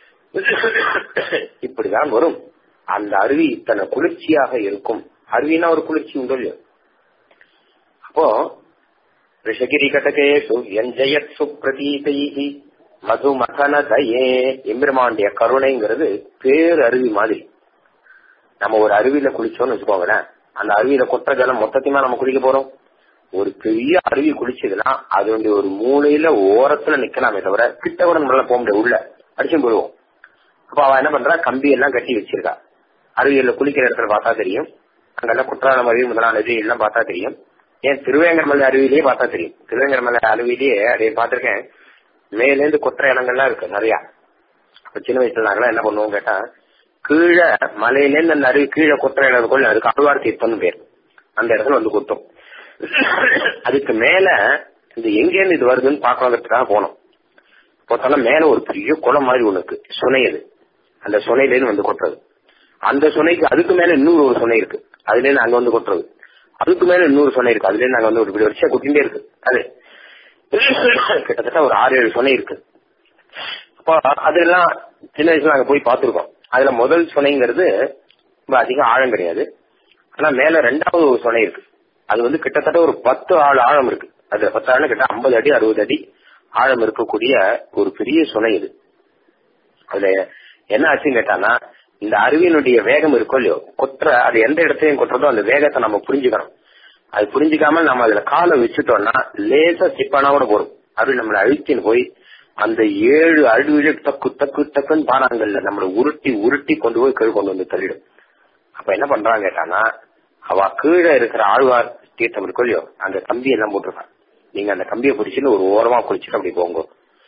இப்படிதான் வரும் அந்த அருவி இத்தனை குளிர்ச்சியாக இருக்கும் அருவினா ஒரு குளிர்ச்சி உண்டோ இல்லையோ அப்போ ரிஷகிரிகடகேஷு எஞ்சயத் சுப்ரதீதைஹி மதுமதன தயே எம்பெருமானுடைய கருணைங்கிறது பேர் அருவி மாதிரி நம்ம ஒரு அருவியில குளிச்சோம்னு வச்சுக்கோங்களேன் அந்த அருவியில கொட்ட ஜலம் மொத்தத்தையுமா நம்ம குளிக்க போறோம் ஒரு பெரிய அருவி குளிச்சதுன்னா அதனுடைய ஒரு மூலையில ஓரத்துல நிக்கலாமே தவிர கிட்ட கூட நம்மளால போக முடியாது உள்ள அடிச்சும் போடுவோம் அப்ப அவ என்ன பண்றா கம்பி எல்லாம் கட்டி வச்சிருக்கா அருவியில குளிக்கிற இடத்துல பார்த்தா தெரியும் அங்கெல்லாம் குற்றாலம் அருவி முதலாம் நதி எல்லாம் பார்த்தா தெரியும் ஏன் திருவேங்கடமலை அருவியிலேயே பார்த்தா தெரியும் திருவேங்கடமலை அருவியிலேயே அதை பார்த்திருக்கேன் மேலேருந்து கொற்ற இடங்கள்லாம் இருக்கு நிறைய அப்ப சின்ன வயசுல நாங்களாம் என்ன பண்ணுவோம் கேட்டா கீழே மலையிலேருந்து அந்த அருவி கீழே கொற்ற இடம் இருக்கும் அதுக்கு அழ்வார் தீர்த்தம்னு பேர் அந்த இடத்துல வந்து கொட்டும் அதுக்கு மேல இந்த எங்கேருந்து இது வருதுன்னு பாக்கணுங்கிறதுக்காக போனோம் போட்டோம்னா மேல ஒரு பெரிய குளம் மாதிரி ஒண்ணு இருக்கு சுனை அது அந்த சுனையிலேருந்து வந்து கொட்டுறது அந்த சுனைக்கு அதுக்கு மேல இன்னொரு ஒரு சுனை இருக்கு அதுல இருந்து அங்க வந்து கொட்டுறது அதுக்கு மேல இன்னொரு சொன்னை இருக்கு அதுல நாங்க வந்து ஒரு இப்படி வருஷம் குட்டிகிட்டே இருக்கு அது கிட்டத்தட்ட ஒரு ஆறு ஏழு சொன்னை இருக்கு அப்போ அதெல்லாம் சின்ன வயசுல நாங்க போய் பார்த்திருக்கோம் அதுல முதல் சுனைங்கிறது ரொம்ப அதிகம் ஆழம் கிடையாது ஆனா மேல ரெண்டாவது ஒரு சுனை இருக்கு அது வந்து கிட்டத்தட்ட ஒரு பத்து ஆள் ஆழம் இருக்கு அது பத்து ஆழம் கிட்ட ஐம்பது அடி அறுபது அடி ஆழம் இருக்கக்கூடிய ஒரு பெரிய சுனை இது அதுல என்ன ஆச்சுன்னு கேட்டானா இந்த அருவியினுடைய வேகம் இருக்கும் இல்லையோ கொற்ற அது எந்த இடத்தையும் கொட்டுறதோ அந்த வேகத்தை நம்ம புரிஞ்சுக்கணும் அது புரிஞ்சுக்காம நம்ம அதுல காலை வச்சுட்டோம்னா லேசா சிப்பானா கூட போடும் அருவி நம்மளை அழுத்தின்னு போய் அந்த ஏழு அழுவில தக்கு தக்கு தக்குன்னு பானாங்கல்ல நம்மளை உருட்டி உருட்டி கொண்டு போய் கீழ் கொண்டு வந்து தள்ளிடும் அப்ப என்ன பண்றாங்க கேட்டானா அவ கீழே இருக்கிற ஆழ்வார் தீர்த்தம் இருக்கும் இல்லையோ அந்த கம்பி எல்லாம் போட்டிருக்கான் நீங்க அந்த கம்பியை பிடிச்சின்னு ஒரு ஓரமா குளிச்சுட்டு அப்படி போங்க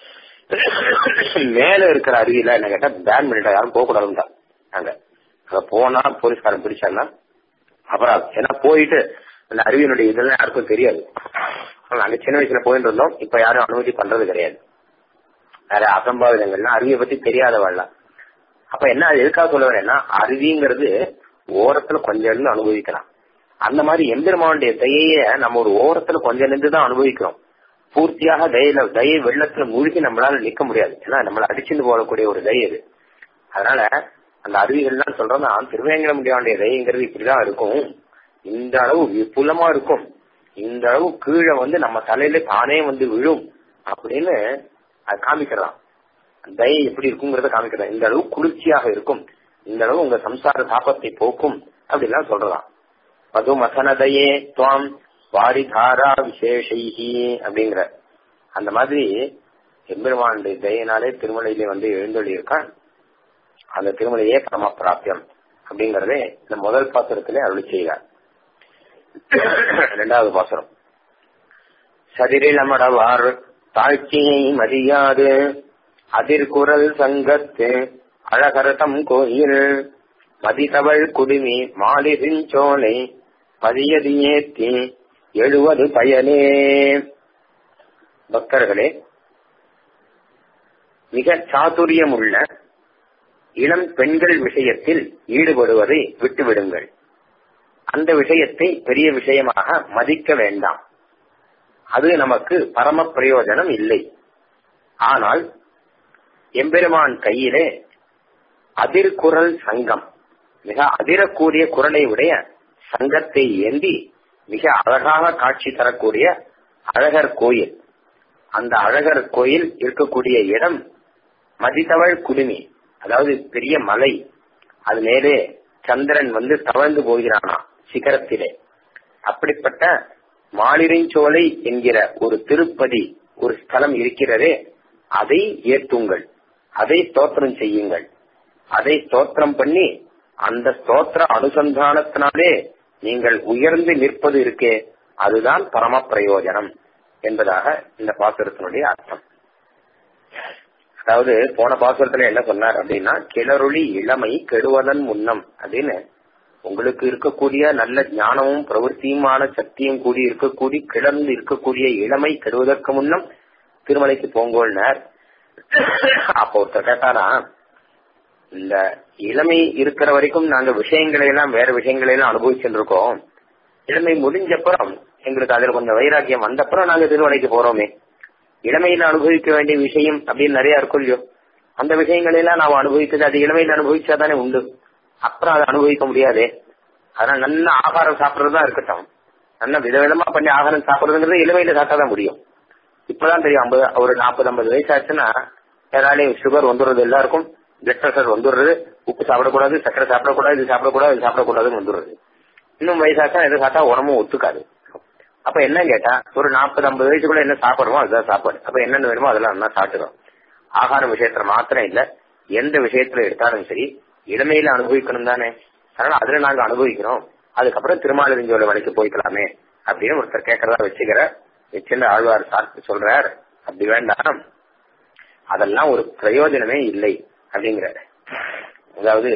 மேல இருக்கிற அருவியில என்ன கேட்டா பேன் பண்ணிட்டா யாரும் போக கூடாதுன்னு அங்க அங்க போனா போலீஸ்காரன் பிடிச்சான்னா அப்புறம் ஏன்னா போயிட்டு அந்த அருவியினுடைய இதெல்லாம் யாருக்கும் தெரியாது நாங்க சின்ன வயசுல போயிட்டு இருந்தோம் இப்ப யாரும் அனுமதி பண்றது கிடையாது வேற அசம்பாவிதங்கள்லாம் அருவியை பத்தி தெரியாதவாள்லாம் அப்ப என்ன அது எதுக்காக சொல்ல வரேன்னா அருவிங்கிறது ஓரத்துல கொஞ்சம் இருந்து அனுபவிக்கலாம் அந்த மாதிரி எம்பெருமானுடைய தயைய நம்ம ஒரு ஓரத்துல கொஞ்சம் நின்று தான் அனுபவிக்கிறோம் பூர்த்தியாக தயில தயை வெள்ளத்துல மூழ்கி நம்மளால நிக்க முடியாது ஏன்னா நம்மள அடிச்சுட்டு போகக்கூடிய ஒரு தயை இது அதனால அந்த அருவிகள்லாம் சொல்றோம்னா திருவேங்கட முடியாவுடைய தயங்கிறது இப்படிதான் இருக்கும் இந்த அளவு விபுலமா இருக்கும் இந்த அளவு கீழே வந்து நம்ம தலையில தானே வந்து விழும் அப்படின்னு அது காமிக்கிறான் தயை எப்படி இருக்குங்கிறத காமிக்கிறான் இந்த அளவு குளிர்ச்சியாக இருக்கும் இந்த அளவு உங்க சம்சார தாபத்தை போக்கும் அப்படிலாம் சொல்றதாம் மதுமசனதையே துவாம் வாரிதாரா விசேஷைஹி அப்படிங்கிற அந்த மாதிரி எம்பெருமானுடைய தயனாலே திருமலையிலே வந்து எழுந்தொழி இருக்கான் அந்த திருமலையே பரம பிராப்தியம் அப்படிங்கறதே இந்த முதல் பாசுரத்திலே அருளி செய்கிறார் இரண்டாவது பாசுரம் சதிரிலமடவார் தாழ்ச்சியை மதியாது அதிர்குரல் சங்கத்து அழகரதம் கோயில் மதிதவள் குடுமி மாலிரிஞ்சோலை பதியது ஏத்தி எழுவது பயனே பக்தர்களே மிக சாதுரியமுள்ள இளம் பெண்கள் விஷயத்தில் ஈடுபடுவதை விட்டுவிடுங்கள் அந்த விஷயத்தை பெரிய விஷயமாக மதிக்க வேண்டாம் அது நமக்கு பரம பிரயோஜனம் இல்லை ஆனால் எம்பெருமான் கையிலே அதிர்குரல் சங்கம் மிக அதிரக்கூடிய குரலை உடைய சங்கத்தை ஏந்தி மிக அழகாக காட்சி தரக்கூடிய அழகர் கோயில் அந்த அழகர் கோயில் இருக்கக்கூடிய இடம் மதித்தவள் குடுமி அதாவது பெரிய மலை அது மேலே சந்திரன் வந்து தவழ்ந்து போகிறானா சிகரத்திலே அப்படிப்பட்ட மாலிரிஞ்சோலை என்கிற ஒரு திருப்பதி ஒரு ஸ்தலம் இருக்கிறதே அதை ஏற்றுங்கள் அதை ஸ்தோத்திரம் செய்யுங்கள் அதை ஸ்தோத்திரம் பண்ணி அந்த ஸ்தோத்திர அனுசந்தானத்தினாலே நீங்கள் உயர்ந்து நிற்பது இருக்கே அதுதான் பரம பிரயோஜனம் என்பதாக இந்த பாசுரத்தினுடைய அர்த்தம் அதாவது போன பாசுரத்துல என்ன சொன்னார் அப்படின்னா கிளறொளி இளமை கெடுவதன் முன்னம் அப்படின்னு உங்களுக்கு இருக்கக்கூடிய நல்ல ஞானமும் பிரவൃத்தியுமான சக்தியும் கூடி இருக்கக்கூடிய கிளர்ந்து இருக்கக்கூடிய இளமை கெடுவதற்கு முன்னம் திருமலைக்கு போங்கோள்னார் அப்போ ஒருத்தர் கேட்டாரா இந்த இளமை இருக்கிற வரைக்கும் நாங்க விஷயங்களை எல்லாம் வேற விஷயங்களை எல்லாம் அனுபவிச்சுட்டு இருக்கோம் இளமை முடிஞ்சப்புறம் எங்களுக்கு அதுல கொஞ்சம் வைராக்கியம் வந்தப்புறம் நாங்க திருமலைக்கு போறோமே இளமையில அனுபவிக்க வேண்டிய விஷயம் அப்படின்னு நிறைய இருக்கும் இல்லையோ அந்த விஷயங்களை எல்லாம் நாம் அனுபவித்தது அது இளமையில அனுபவிச்சாதானே உண்டு அப்புறம் அதை அனுபவிக்க முடியாது அதனால நல்ல ஆகாரம் சாப்பிடறதா இருக்கட்டும் நல்ல விதவிதமா பண்ணி ஆகாரம் சாப்பிடுறதுங்கிறது இளமையில சாப்பிட்டாதான் முடியும் இப்பதான் தெரியும் ஐம்பது ஒரு நாற்பது ஐம்பது வயசு ஆச்சுன்னா யாராலையும் சுகர் வந்துடுறது எல்லாருக்கும் பிளட் பிரஷர் வந்துடுறது உப்பு சாப்பிடக்கூடாது சக்கரை சாப்பிடக்கூடாது இது சாப்பிடக்கூடாது இது சாப்பிடக்கூடாதுன்னு வந்துடுறது இன்னும் வயசாச்சா எதை சாப்பிட்டா உடம்பும் ஒத்துக்காது அப்ப என்ன கேட்டா ஒரு நாற்பது ஐம்பது வயசுக்குள்ள என்ன சாப்பிடுறோமோ அதுதான் சாப்பாடு அப்ப என்னென்ன வேணுமோ அதெல்லாம் நல்லா சாப்பிடுறோம் ஆகார விஷயத்துல மாத்திரம் இல்ல எந்த விஷயத்துல எடுத்தாலும் சரி இளமையில அனுபவிக்கணும் தானே அதனால அதுல நாங்க அனுபவிக்கிறோம் அதுக்கப்புறம் திருமாலிருஞ்சோலை வரைக்கும் போய்க்கலாமே அப்படின்னு ஒருத்தர் கேட்கறதா வச்சுக்கிற வச்சிருந்த ஆழ்வார் சார்த்து சொல்றார் அப்படி வேண்டாம் அதெல்லாம் ஒரு பிரயோஜனமே இல்லை அப்படிங்கிற அதாவது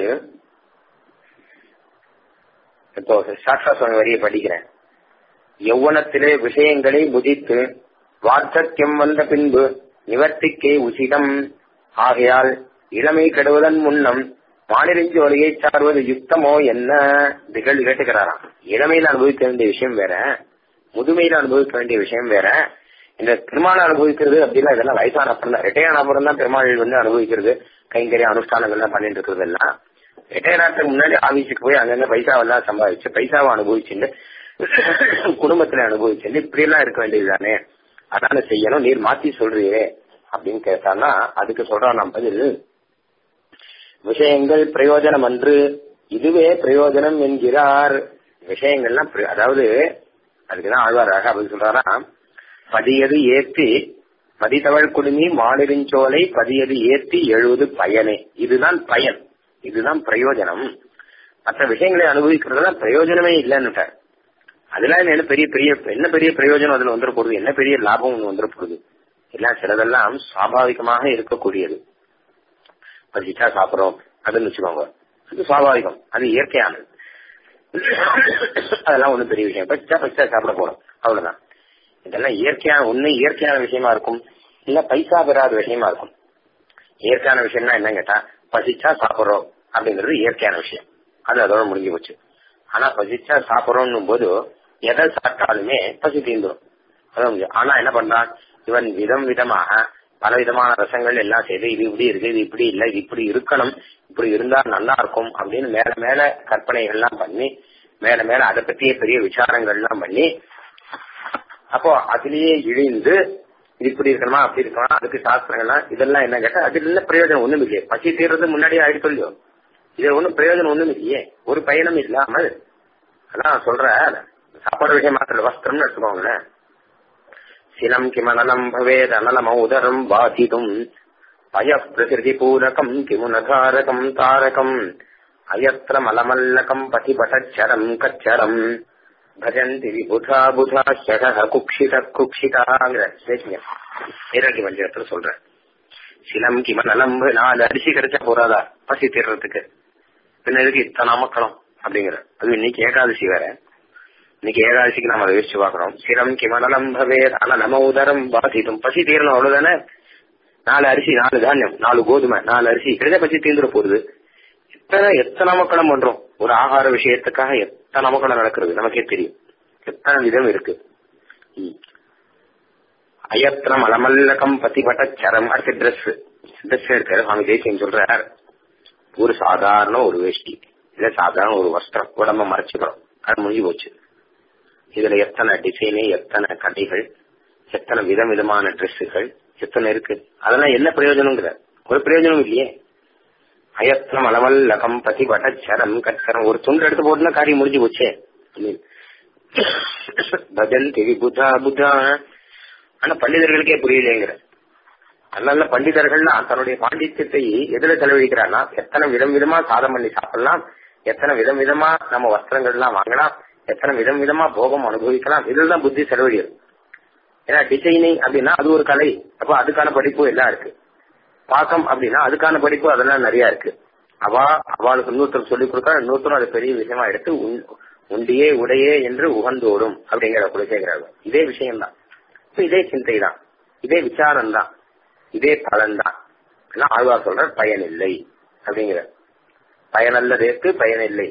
இப்போ சாஸ்திரா சுவாமி வரியை படிக்கிறேன் யௌவனத்திலே விஷயங்களை முதித்து வார்த்தக்கியம் வந்த பின்பு நிவர்த்திக்கே உசிதம் ஆகையால் இளமை கெடுவதன் முன்னம் மாநிலஞ்சோலையை சார்வது யுக்தமோ என்ன திகழ் கேட்டுக்கிறாராம் இளமையில அனுபவிக்க வேண்டிய விஷயம் வேற முதுமையில அனுபவிக்க வேண்டிய விஷயம் வேற இந்த பெருமாளை அனுபவிக்கிறது அப்படின்னா இதெல்லாம் வயசான அப்புறம் தான் ரிட்டையர் அப்புறம் தான் பெருமாள் வந்து அனுபவிக்கிறது கைங்கரிய அனுஷ்டானங்கள்லாம் பண்ணிட்டு இருக்கிறது எல்லாம் ரிட்டையர் ஆகிறதுக்கு முன்னாடி ஆபீஸுக்கு போய் அங்கங்க பைசாவெல்லாம் சம்பாதிச்சு பைசாவை அனுபவிச்சுட்டு குடும்பத்துல அனுபவிச்சுட்டு இப்படி எல்லாம் இருக்க வேண்டியதுதானே அதனால செய்யணும் நீர் மாத்தி சொல்றியே அப்படின்னு கேட்டானா அதுக்கு சொல்றான் நான் பதில் விஷயங்கள் பிரயோஜனம் அன்று இதுவே பிரயோஜனம் என்கிறார் விஷயங்கள்லாம் அதாவது அதுக்குதான் ஆழ்வார் அழகா பதில் சொல்றாரா பதியது ஏற்றி மதித்தவள் குடுமி மாலிருஞ்சோலை பதியது ஏற்றி எழுவது பயனே இதுதான் பயன் இதுதான் பிரயோஜனம் மற்ற விஷயங்களை அனுபவிக்கிறதுலாம் பிரயோஜனமே இல்லைன்னுட்டார் அதெல்லாம் என்ன பெரிய பெரிய என்ன பெரிய பிரயோஜனம் அதுல வந்துட போகுது என்ன பெரிய லாபம் ஒண்ணு வந்துட போகுது எல்லாம் சிலதெல்லாம் சுவாபாவிகமாக இருக்கக்கூடியது பசிச்சா சாப்பிடுறோம் அதுன்னு வச்சுக்கோங்க அது சுவாபாவிகம் அது இயற்கையானது அதெல்லாம் ஒண்ணும் பெரிய விஷயம் பசிச்சா பசிச்சா சாப்பிட போறோம் அவ்வளவுதான் இதெல்லாம் இயற்கையான ஒண்ணு இயற்கையான விஷயமா இருக்கும் இல்ல பைசா பெறாத விஷயமா இருக்கும் இயற்கையான விஷயம்னா என்ன கேட்டா பசிச்சா சாப்பிடுறோம் அப்படிங்கிறது இயற்கையான விஷயம் அது அதோட முடிஞ்சு போச்சு ஆனா பசிச்சா சாப்பிடறோம் போது எதை சாப்பிட்டாலுமே பசி தீந்துடும் அதான் முடியும் ஆனா என்ன பண்றான் இவன் விதம் விதமாக பல விதமான ரசங்கள் எல்லாம் செய்து இது இப்படி இருக்கு இது இப்படி இல்ல இது இப்படி இருக்கணும் இப்படி இருந்தா நல்லா இருக்கும் அப்படின்னு மேல மேல கற்பனைகள் எல்லாம் பண்ணி மேல மேல அதை பத்திய பெரிய விசாரங்கள் எல்லாம் பண்ணி அப்போ அதுலயே இழிந்து இது இப்படி இருக்கணுமா அப்படி இருக்கணுமா அதுக்கு சாஸ்திரங்கள்லாம் இதெல்லாம் என்ன கேட்டா அதுல இல்ல பிரயோஜனம் ஒண்ணும் இல்லையே பசி தீர்றது முன்னாடியே ஆயிடுச்சு இல்லையோ இது ஒண்ணும் பிரயோஜனம் ஒண்ணும் இல்லையே ஒரு பயணம் இல்லாமல் அதான் சொல்ற சாப்பாடு விஷயம் மாத்திர வஸ்திரம்னு எடுத்துக்கோங்களேன் சிலம் கிமனலம் பவேத் அனலம் உதரம் பாதிதும் பய பிரகிருதி பூரகம் கிமுனகாரகம் தாரகம் அயத்திர மலமல்லகம் பதிபட்டச்சரம் கச்சரம் பஜந்தி விபுதா புதா ஷக குக்ஷித குக்ஷிதாங்கிற பேசுங்க நேரடி மஞ்சத்துல சொல்றேன் சிலம் கிமனலம்பு நாலு அரிசி கிடைச்சா போறாதா பசி தீர்றதுக்கு பின்ன எதுக்கு இத்தனை மக்களும் அப்படிங்கிற அது இன்னைக்கு ஏகாதசி வேற இன்னைக்கு ஏகாதசிக்கு நம்ம அதை யோசிச்சு பாக்குறோம் சிரம் கிமனலம் பவேத் ஆனா நம்ம உதரம் பாதித்தும் பசி தீரணும் அவ்வளவுதானே நாலு அரிசி நாலு தானியம் நாலு கோதுமை நாலு அரிசி கிடைச்ச பசி தீர்ந்துட போகுது எத்தனை எத்தனை மக்களும் பண்றோம் ஒரு ஆகார விஷயத்துக்காக எத்தனை மக்களும் நடக்கிறது நமக்கே தெரியும் எத்தனை விதம் இருக்கு அயத்திரம் அலமல்லகம் பத்திப்பட்ட சரம் அடுத்த ட்ரெஸ் ட்ரெஸ் இருக்காரு சுவாமி தேசியம் சொல்றார் ஒரு சாதாரண ஒரு வேஷ்டி இல்ல சாதாரண ஒரு வஸ்திரம் உடம்ப மறைச்சுக்கிறோம் அது முடிஞ்சு போச்சு இதுல எத்தனை டிசைனு எத்தனை கடைகள் எத்தனை விதம் விதமான ட்ரெஸ்ஸுகள் எத்தனை இருக்கு அதெல்லாம் என்ன பிரயோஜனங்கிற ஒரு பிரயோஜனம் இல்லையே அயத்தனம் அளவல் லகம் பத்தி பட்ட சரம் கச்சரம் ஒரு துண்டு எடுத்து போட்டுனா காரியம் முடிஞ்சு போச்சே பஜன் திவி புதா புதா ஆனா பண்டிதர்களுக்கே புரியலைங்கிற நல்ல நல்ல பண்டிதர்கள்லாம் தன்னுடைய பாண்டித்யத்தை எதுல செலவழிக்கிறான்னா எத்தனை விதம் விதமா சாதம் பண்ணி சாப்பிடலாம் எத்தனை விதம் விதமா நம்ம வஸ்திரங்கள் எல்லாம் வாங்கலாம் எத்தனை விதம் விதமா போகம் அனுபவிக்கலாம் இதுதான் புத்தி செலவழியும் ஏன்னா டிசைனிங் அப்படின்னா அது ஒரு கலை அப்ப அதுக்கான படிப்பு எல்லாம் இருக்கு பாக்கம் அப்படின்னா அதுக்கான படிப்பு அதெல்லாம் நிறைய இருக்கு அவா அவளுக்கு இன்னொருத்தர் சொல்லிக் கொடுக்க இன்னொருத்தரும் அது பெரிய விஷயமா எடுத்து உண்டியே உடையே என்று உகந்தோடும் அப்படிங்கிற குலசேகராக இதே விஷயம்தான் இப்ப இதே சிந்தை தான் இதே விசாரம் தான் இதே பலன் தான் ஆழ்வார் சொல்ற பயன் இல்லை அப்படிங்கிற பயனல்லதேற்கு பயன் இல்லை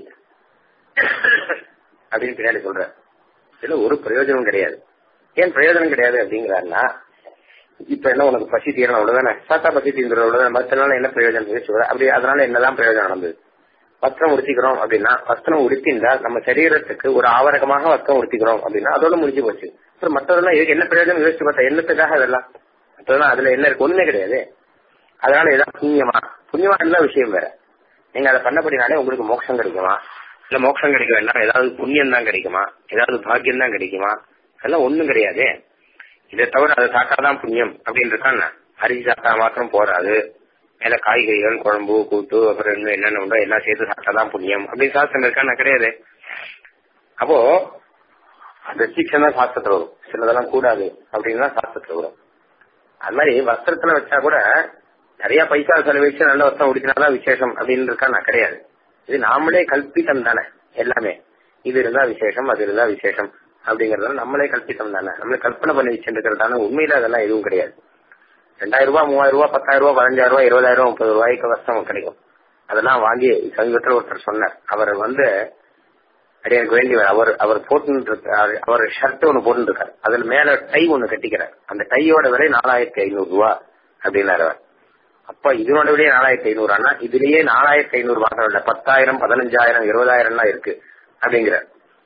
அப்படின்னு பின்னாடி சொல்ற இதுல ஒரு பிரயோஜனம் கிடையாது ஏன் பிரயோஜனம் கிடையாது அப்படிங்கிறாருன்னா இப்ப என்ன உனக்கு பசி தீரணும் அவ்வளவுதானே சாத்தா பசி தீர்ந்துடும் அவ்வளவுதானே மத்த நாள் என்ன பிரயோஜனம் பேசுவார் அப்படி அதனால என்னதான் பிரயோஜனம் நடந்தது வஸ்திரம் உடுத்திக்கிறோம் அப்படின்னா வஸ்திரம் உடுத்திருந்தா நம்ம சரீரத்துக்கு ஒரு ஆவரகமாக வஸ்திரம் உடுத்திக்கிறோம் அப்படின்னா அதோட முடிஞ்சு போச்சு அப்புறம் மற்றதெல்லாம் இதுக்கு என்ன பிரயோஜனம் யோசிச்சு பார்த்தா என்னத்துக்காக அதெல்லாம் மற்றதெல்லாம் அதுல என்ன இருக்கு ஒண்ணுமே கிடையாது அதனால ஏதாவது புண்ணியமா புண்ணியமா இருந்தா விஷயம் வேற நீங்க அதை பண்ணபடினாலே உங்களுக்கு மோட்சம் கிடைக்குமா இல்ல மோட்சம் கிடைக்க வேண்டாம் ஏதாவது புண்ணியம் தான் கிடைக்குமா ஏதாவது பாக்கியம் தான் கிடைக்குமா அதெல்லாம் ஒண்ணும் கிடையாது இதை தவிர அதை சாப்பிட்டாதான் புண்ணியம் அப்படின்னு அரிசி சாப்பிட்டா மாத்திரம் போறாது மேல காய்கறிகள் குழம்பு கூட்டு அப்புறம் இன்னும் என்னென்ன உண்டோ எல்லாம் சேர்த்து சாப்பிட்டாதான் புண்ணியம் அப்படின்னு சாஸ்திரம் இருக்கா கிடையாது அப்போ ரெஸ்ட்ரிக்ஷன் தான் சாஸ்திரத்துல வரும் சிலதெல்லாம் கூடாது அப்படின்னு தான் சாஸ்திரத்துல வரும் அது மாதிரி வஸ்திரத்துல வச்சா கூட நிறைய பைசா செலவழிச்சு நல்ல வஸ்திரம் உடுத்தினாதான் விசேஷம் அப்படின்னு இருக்கா கிடையாது இது நாமளே கல்பித்தம் தானே எல்லாமே இது இருந்தா விசேஷம் அது இருந்தா விசேஷம் அப்படிங்கறதுனால நம்மளே கல்பித்தம் தானே நம்மளே கல்பனை பண்ணி வச்சுருக்கிறதான உண்மையில அதெல்லாம் எதுவும் கிடையாது ரெண்டாயிரம் ரூபாய் மூவாயிரம் ரூபாய் பத்தாயிரம் ரூபாய் பதினஞ்சாயிரம் ரூபாய் இருபதாயிரம் முப்பது ரூபாய்க்கு வஸ்திரம் கிடைக்கும் அதெல்லாம் வாங்கி சமீபத்தில் ஒருத்தர் சொன்னார் அவர் வந்து அது எனக்கு வேண்டியவர் அவர் அவர் போட்டு அவர் ஷர்ட் ஒண்ணு போட்டு இருக்காரு அதுல மேல டை ஒண்ணு கட்டிக்கிறார் அந்த டையோட விலை நாலாயிரத்தி ஐநூறு ரூபா அப்படின்னாரு அவர் அப்ப இதனோட விலையே நாலாயிரத்தி ஐநூறு ஆனா இதுலயே நாலாயிரத்தி ஐநூறு வாங்குறோம் இல்ல பத்தாயிரம் பதினஞ்சாயிரம் இருபதாயிரம் எல்லாம் இருக்கு அப்படிங்கிற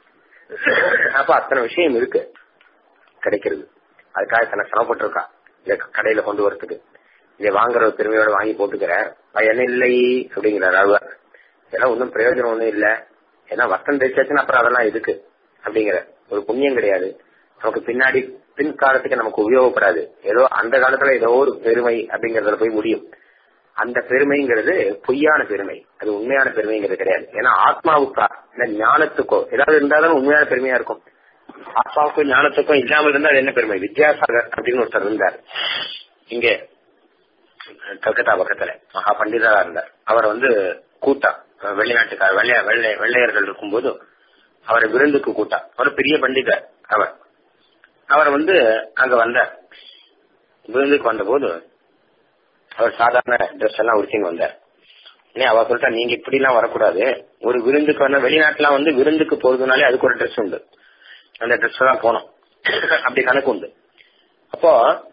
அப்ப அத்தனை விஷயம் இருக்கு கிடைக்கிறது அதுக்காக இத்தனை சிரமப்பட்டிருக்கா இத கடையில கொண்டு வரதுக்கு இதை வாங்குற பெருமையோட வாங்கி போட்டுக்கிறேன் பயன் இல்லை அப்படிங்கிறார் அவர் இதெல்லாம் ஒன்றும் பிரயோஜனம் ஒன்றும் இல்ல ஏன்னா வஸ்திரம் தைச்சாச்சுன்னா அப்புறம் அதெல்லாம் இருக்கு அப்படிங்கிற ஒரு புண்ணியம் கிடையாது நமக்கு பின்னாடி பின்காலத்துக்கு நமக்கு உபயோகப்படாது ஏதோ அந்த காலத்துல ஏதோ ஒரு பெருமை அப்படிங்கறதுல போய் முடியும் அந்த பெருமைங்கிறது பொய்யான பெருமை அது உண்மையான பெருமைங்கிறது கிடையாது ஏன்னா ஆத்மாவுக்கா இல்ல ஞானத்துக்கோ ஏதாவது இருந்தாலும் உண்மையான பெருமையா இருக்கும் ஆத்மாவுக்கும் ஞானத்துக்கும் இல்லாமல் இருந்தா அது என்ன பெருமை வித்யாசாகர் அப்படின்னு ஒருத்தர் இருந்தார் இங்க கல்கத்தா பக்கத்துல மகா பண்டிதரா இருந்தார் அவர் வந்து கூட்டா வெளிநாட்டுக்கார வெள்ளைய வெள்ளை வெள்ளையர்கள் இருக்கும்போது அவரை விருந்துக்கு கூட்டா அவர் பெரிய பண்டிதர் அவர் அவர் வந்து அங்க வந்தார் விருந்துக்கு வந்தபோது அவர் சாதாரண ட்ரெஸ் எல்லாம் உடுத்தின்னு வந்தார் ஏன் அவ சொல்லிட்டா நீங்க இப்படி எல்லாம் வரக்கூடாது ஒரு விருந்துக்கு வந்த வெளிநாட்டுலாம் வந்து விருந்துக்கு போறதுனாலே அதுக்கு ஒரு ட்ரெஸ் உண்டு அந்த ட்ரெஸ் தான் போனோம் அப்படி கணக்கு உண்டு அப்போ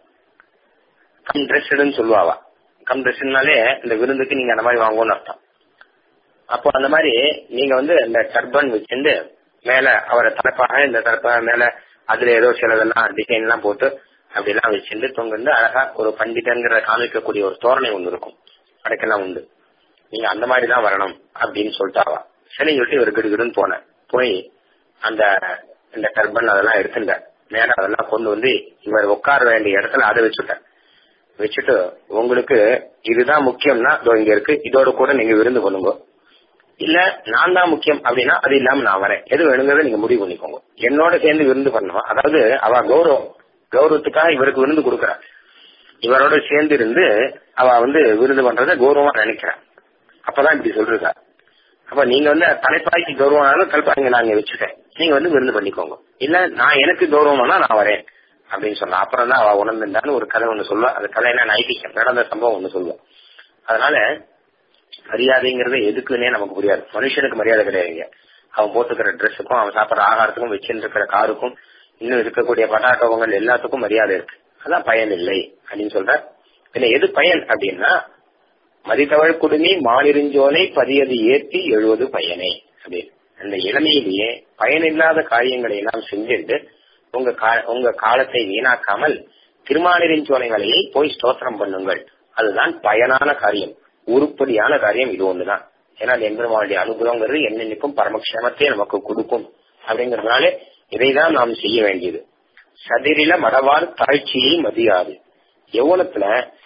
கம் ட்ரெஸ்டுன்னு சொல்லுவாவா கம் ட்ரெஸ்னாலே இந்த விருந்துக்கு நீங்க அந்த மாதிரி வாங்குவோம்னு அர்த்தம் அப்போ அந்த மாதிரி நீங்க வந்து இந்த டர்பன் வச்சிருந்து மேல அவரை தலைப்பாக இந்த தலைப்பாக மேல அதுல ஏதோ சிலதெல்லாம் டிசைன் எல்லாம் போட்டு அப்படி எல்லாம் வச்சிருந்து தொங்கிருந்து அழகா ஒரு பண்டிதங்கிற காமிக்கக்கூடிய ஒரு தோரணை ஒண்ணு இருக்கும் அடைக்கெல்லாம் உண்டு நீங்க அந்த மாதிரி தான் வரணும் அப்படின்னு சொல்லிட்டாவா சரி சொல்லிட்டு இவர் கிடுகிடுன்னு போனேன் போய் அந்த இந்த டர்பன் அதெல்லாம் எடுத்துட்டார் நேரா அதெல்லாம் கொண்டு வந்து இவர் உட்கார வேண்டிய இடத்துல அதை வச்சுட்டார் வச்சுட்டு உங்களுக்கு இதுதான் முக்கியம்னா இதோ இங்க இருக்கு இதோட கூட நீங்க விருந்து பண்ணுங்க இல்ல நான் தான் முக்கியம் அப்படின்னா அது இல்லாம நான் வரேன் எது வேணுங்கிறத நீங்க முடிவு பண்ணிக்கோங்க என்னோட சேர்ந்து விருந்து பண்ணணும் அதாவது அவ கௌரவம் கௌரவத்துக்காக இவருக்கு விருந்து கொடுக்கறா இவரோட சேர்ந்து இருந்து அவ வந்து விருந்து பண்றத கௌரவமா நினைக்கிறேன் அப்பதான் இப்படி சொல்றா அப்ப நீங்க வந்து தலைப்பாய்க்கு கௌரவம்னாலும் தலைப்பாய்ங்க நாங்க வச்சுட்டேன் நீங்க வந்து விருந்து பண்ணிக்கோங்க இல்ல நான் எனக்கு கௌரவம்னா நான் வரேன் அப்படின்னு சொன்னா அப்புறம் தான் அவ உணர்ந்துட்டான்னு ஒரு கதை ஒண்ணு சொல்லுவா அந்த கதை என்ன ஐதிக்கம் நடந்த சம்பவம் ஒண்ணு சொல்லுவா அதனால மரியாதைங்கிறது எதுக்குன்னே நமக்கு புரியாது மனுஷனுக்கு மரியாதை கிடையாதுங்க அவன் போட்டுக்கிற ட்ரெஸ்ஸுக்கும் அவன் சாப்பிட்ற ஆகாரத்துக்கும் வச்சுட்டு இருக்கிற காருக்கும் இன்னும் இருக்கக்கூடிய பட்டாட்டவங்கள் எல்லாத்துக்கும் மரியாதை இருக்கு அதான் பயன் இல்லை அப்படின்னு சொல்ற இதுல எது பயன் அப்படின்னா மதித்தவள் குடுமி மாலிருஞ்சோலை பதியது ஏற்றி எழுவது பயனே அப்படின்னு அந்த இளமையிலேயே பயனில்லாத காரியங்களை எல்லாம் செஞ்சுட்டு உங்க உங்க காலத்தை வீணாக்காமல் திருமாலிருஞ்சோலை வலையை போய் ஸ்தோத்திரம் பண்ணுங்கள் அதுதான் பயனான காரியம் உருப்படியான காரியம் இது ஒண்ணுதான் ஏன்னா எம்பெருமானுடைய அனுகிரகங்கிறது என்னென்னைக்கும் பரமக்ஷமத்தை நமக்கு கொடுக்கும் அப்படிங்கறதுனால இதைதான் நாம் செய்ய வேண்டியது சதிரில மடவார் தாழ்ச்சியை மதியாது எவ்வளத்துல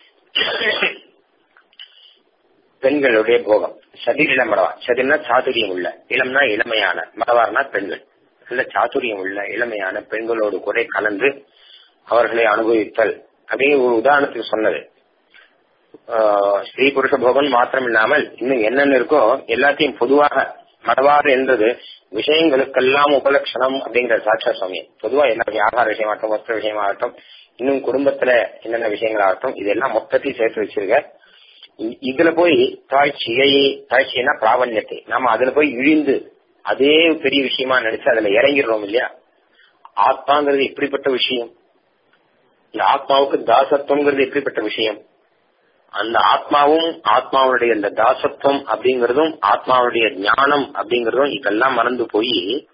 பெண்களுடைய போகம் சதிரில மடவா சதிர்னா சாதுரியம் உள்ள இளம்னா இளமையான மடவார்னா பெண்கள் நல்ல சாதுரியம் உள்ள இளமையான பெண்களோடு கூட கலந்து அவர்களை அனுபவித்தல் அப்படியே ஒரு உதாரணத்துக்கு சொன்னது ஸ்ரீ புருஷ போகம் மாத்திரம் இல்லாமல் இன்னும் என்னென்ன இருக்கோ எல்லாத்தையும் பொதுவாக மடவாறு என்றது விஷயங்களுக்கெல்லாம் உபலட்சணம் அப்படிங்கிற சாட்சா சுவாமி பொதுவா என்ன வியாபார விஷயமாகட்டும் வஸ்திர விஷயமாகட்டும் இன்னும் குடும்பத்துல என்னென்ன விஷயங்களாகட்டும் இதெல்லாம் மொத்தத்தையும் சேர்த்து வச்சிருக்க இதுல போய் தாழ்ச்சியை தாழ்ச்சினா பிராவண்யத்தை நாம அதுல போய் இழிந்து அதே பெரிய விஷயமா நினைச்சு அதுல இறங்கிடுறோம் இல்லையா ஆத்மாங்கிறது எப்படிப்பட்ட விஷயம் இந்த ஆத்மாவுக்கு தாசத்துவங்கிறது எப்படிப்பட்ட விஷயம் அந்த ஆத்மாவும் ஆத்மாவுடைய இந்த தாசத்துவம் அப்படிங்கறதும் ஆத்மாவுடைய ஞானம் அப்படிங்கறதும் இதெல்லாம் மறந்து போய்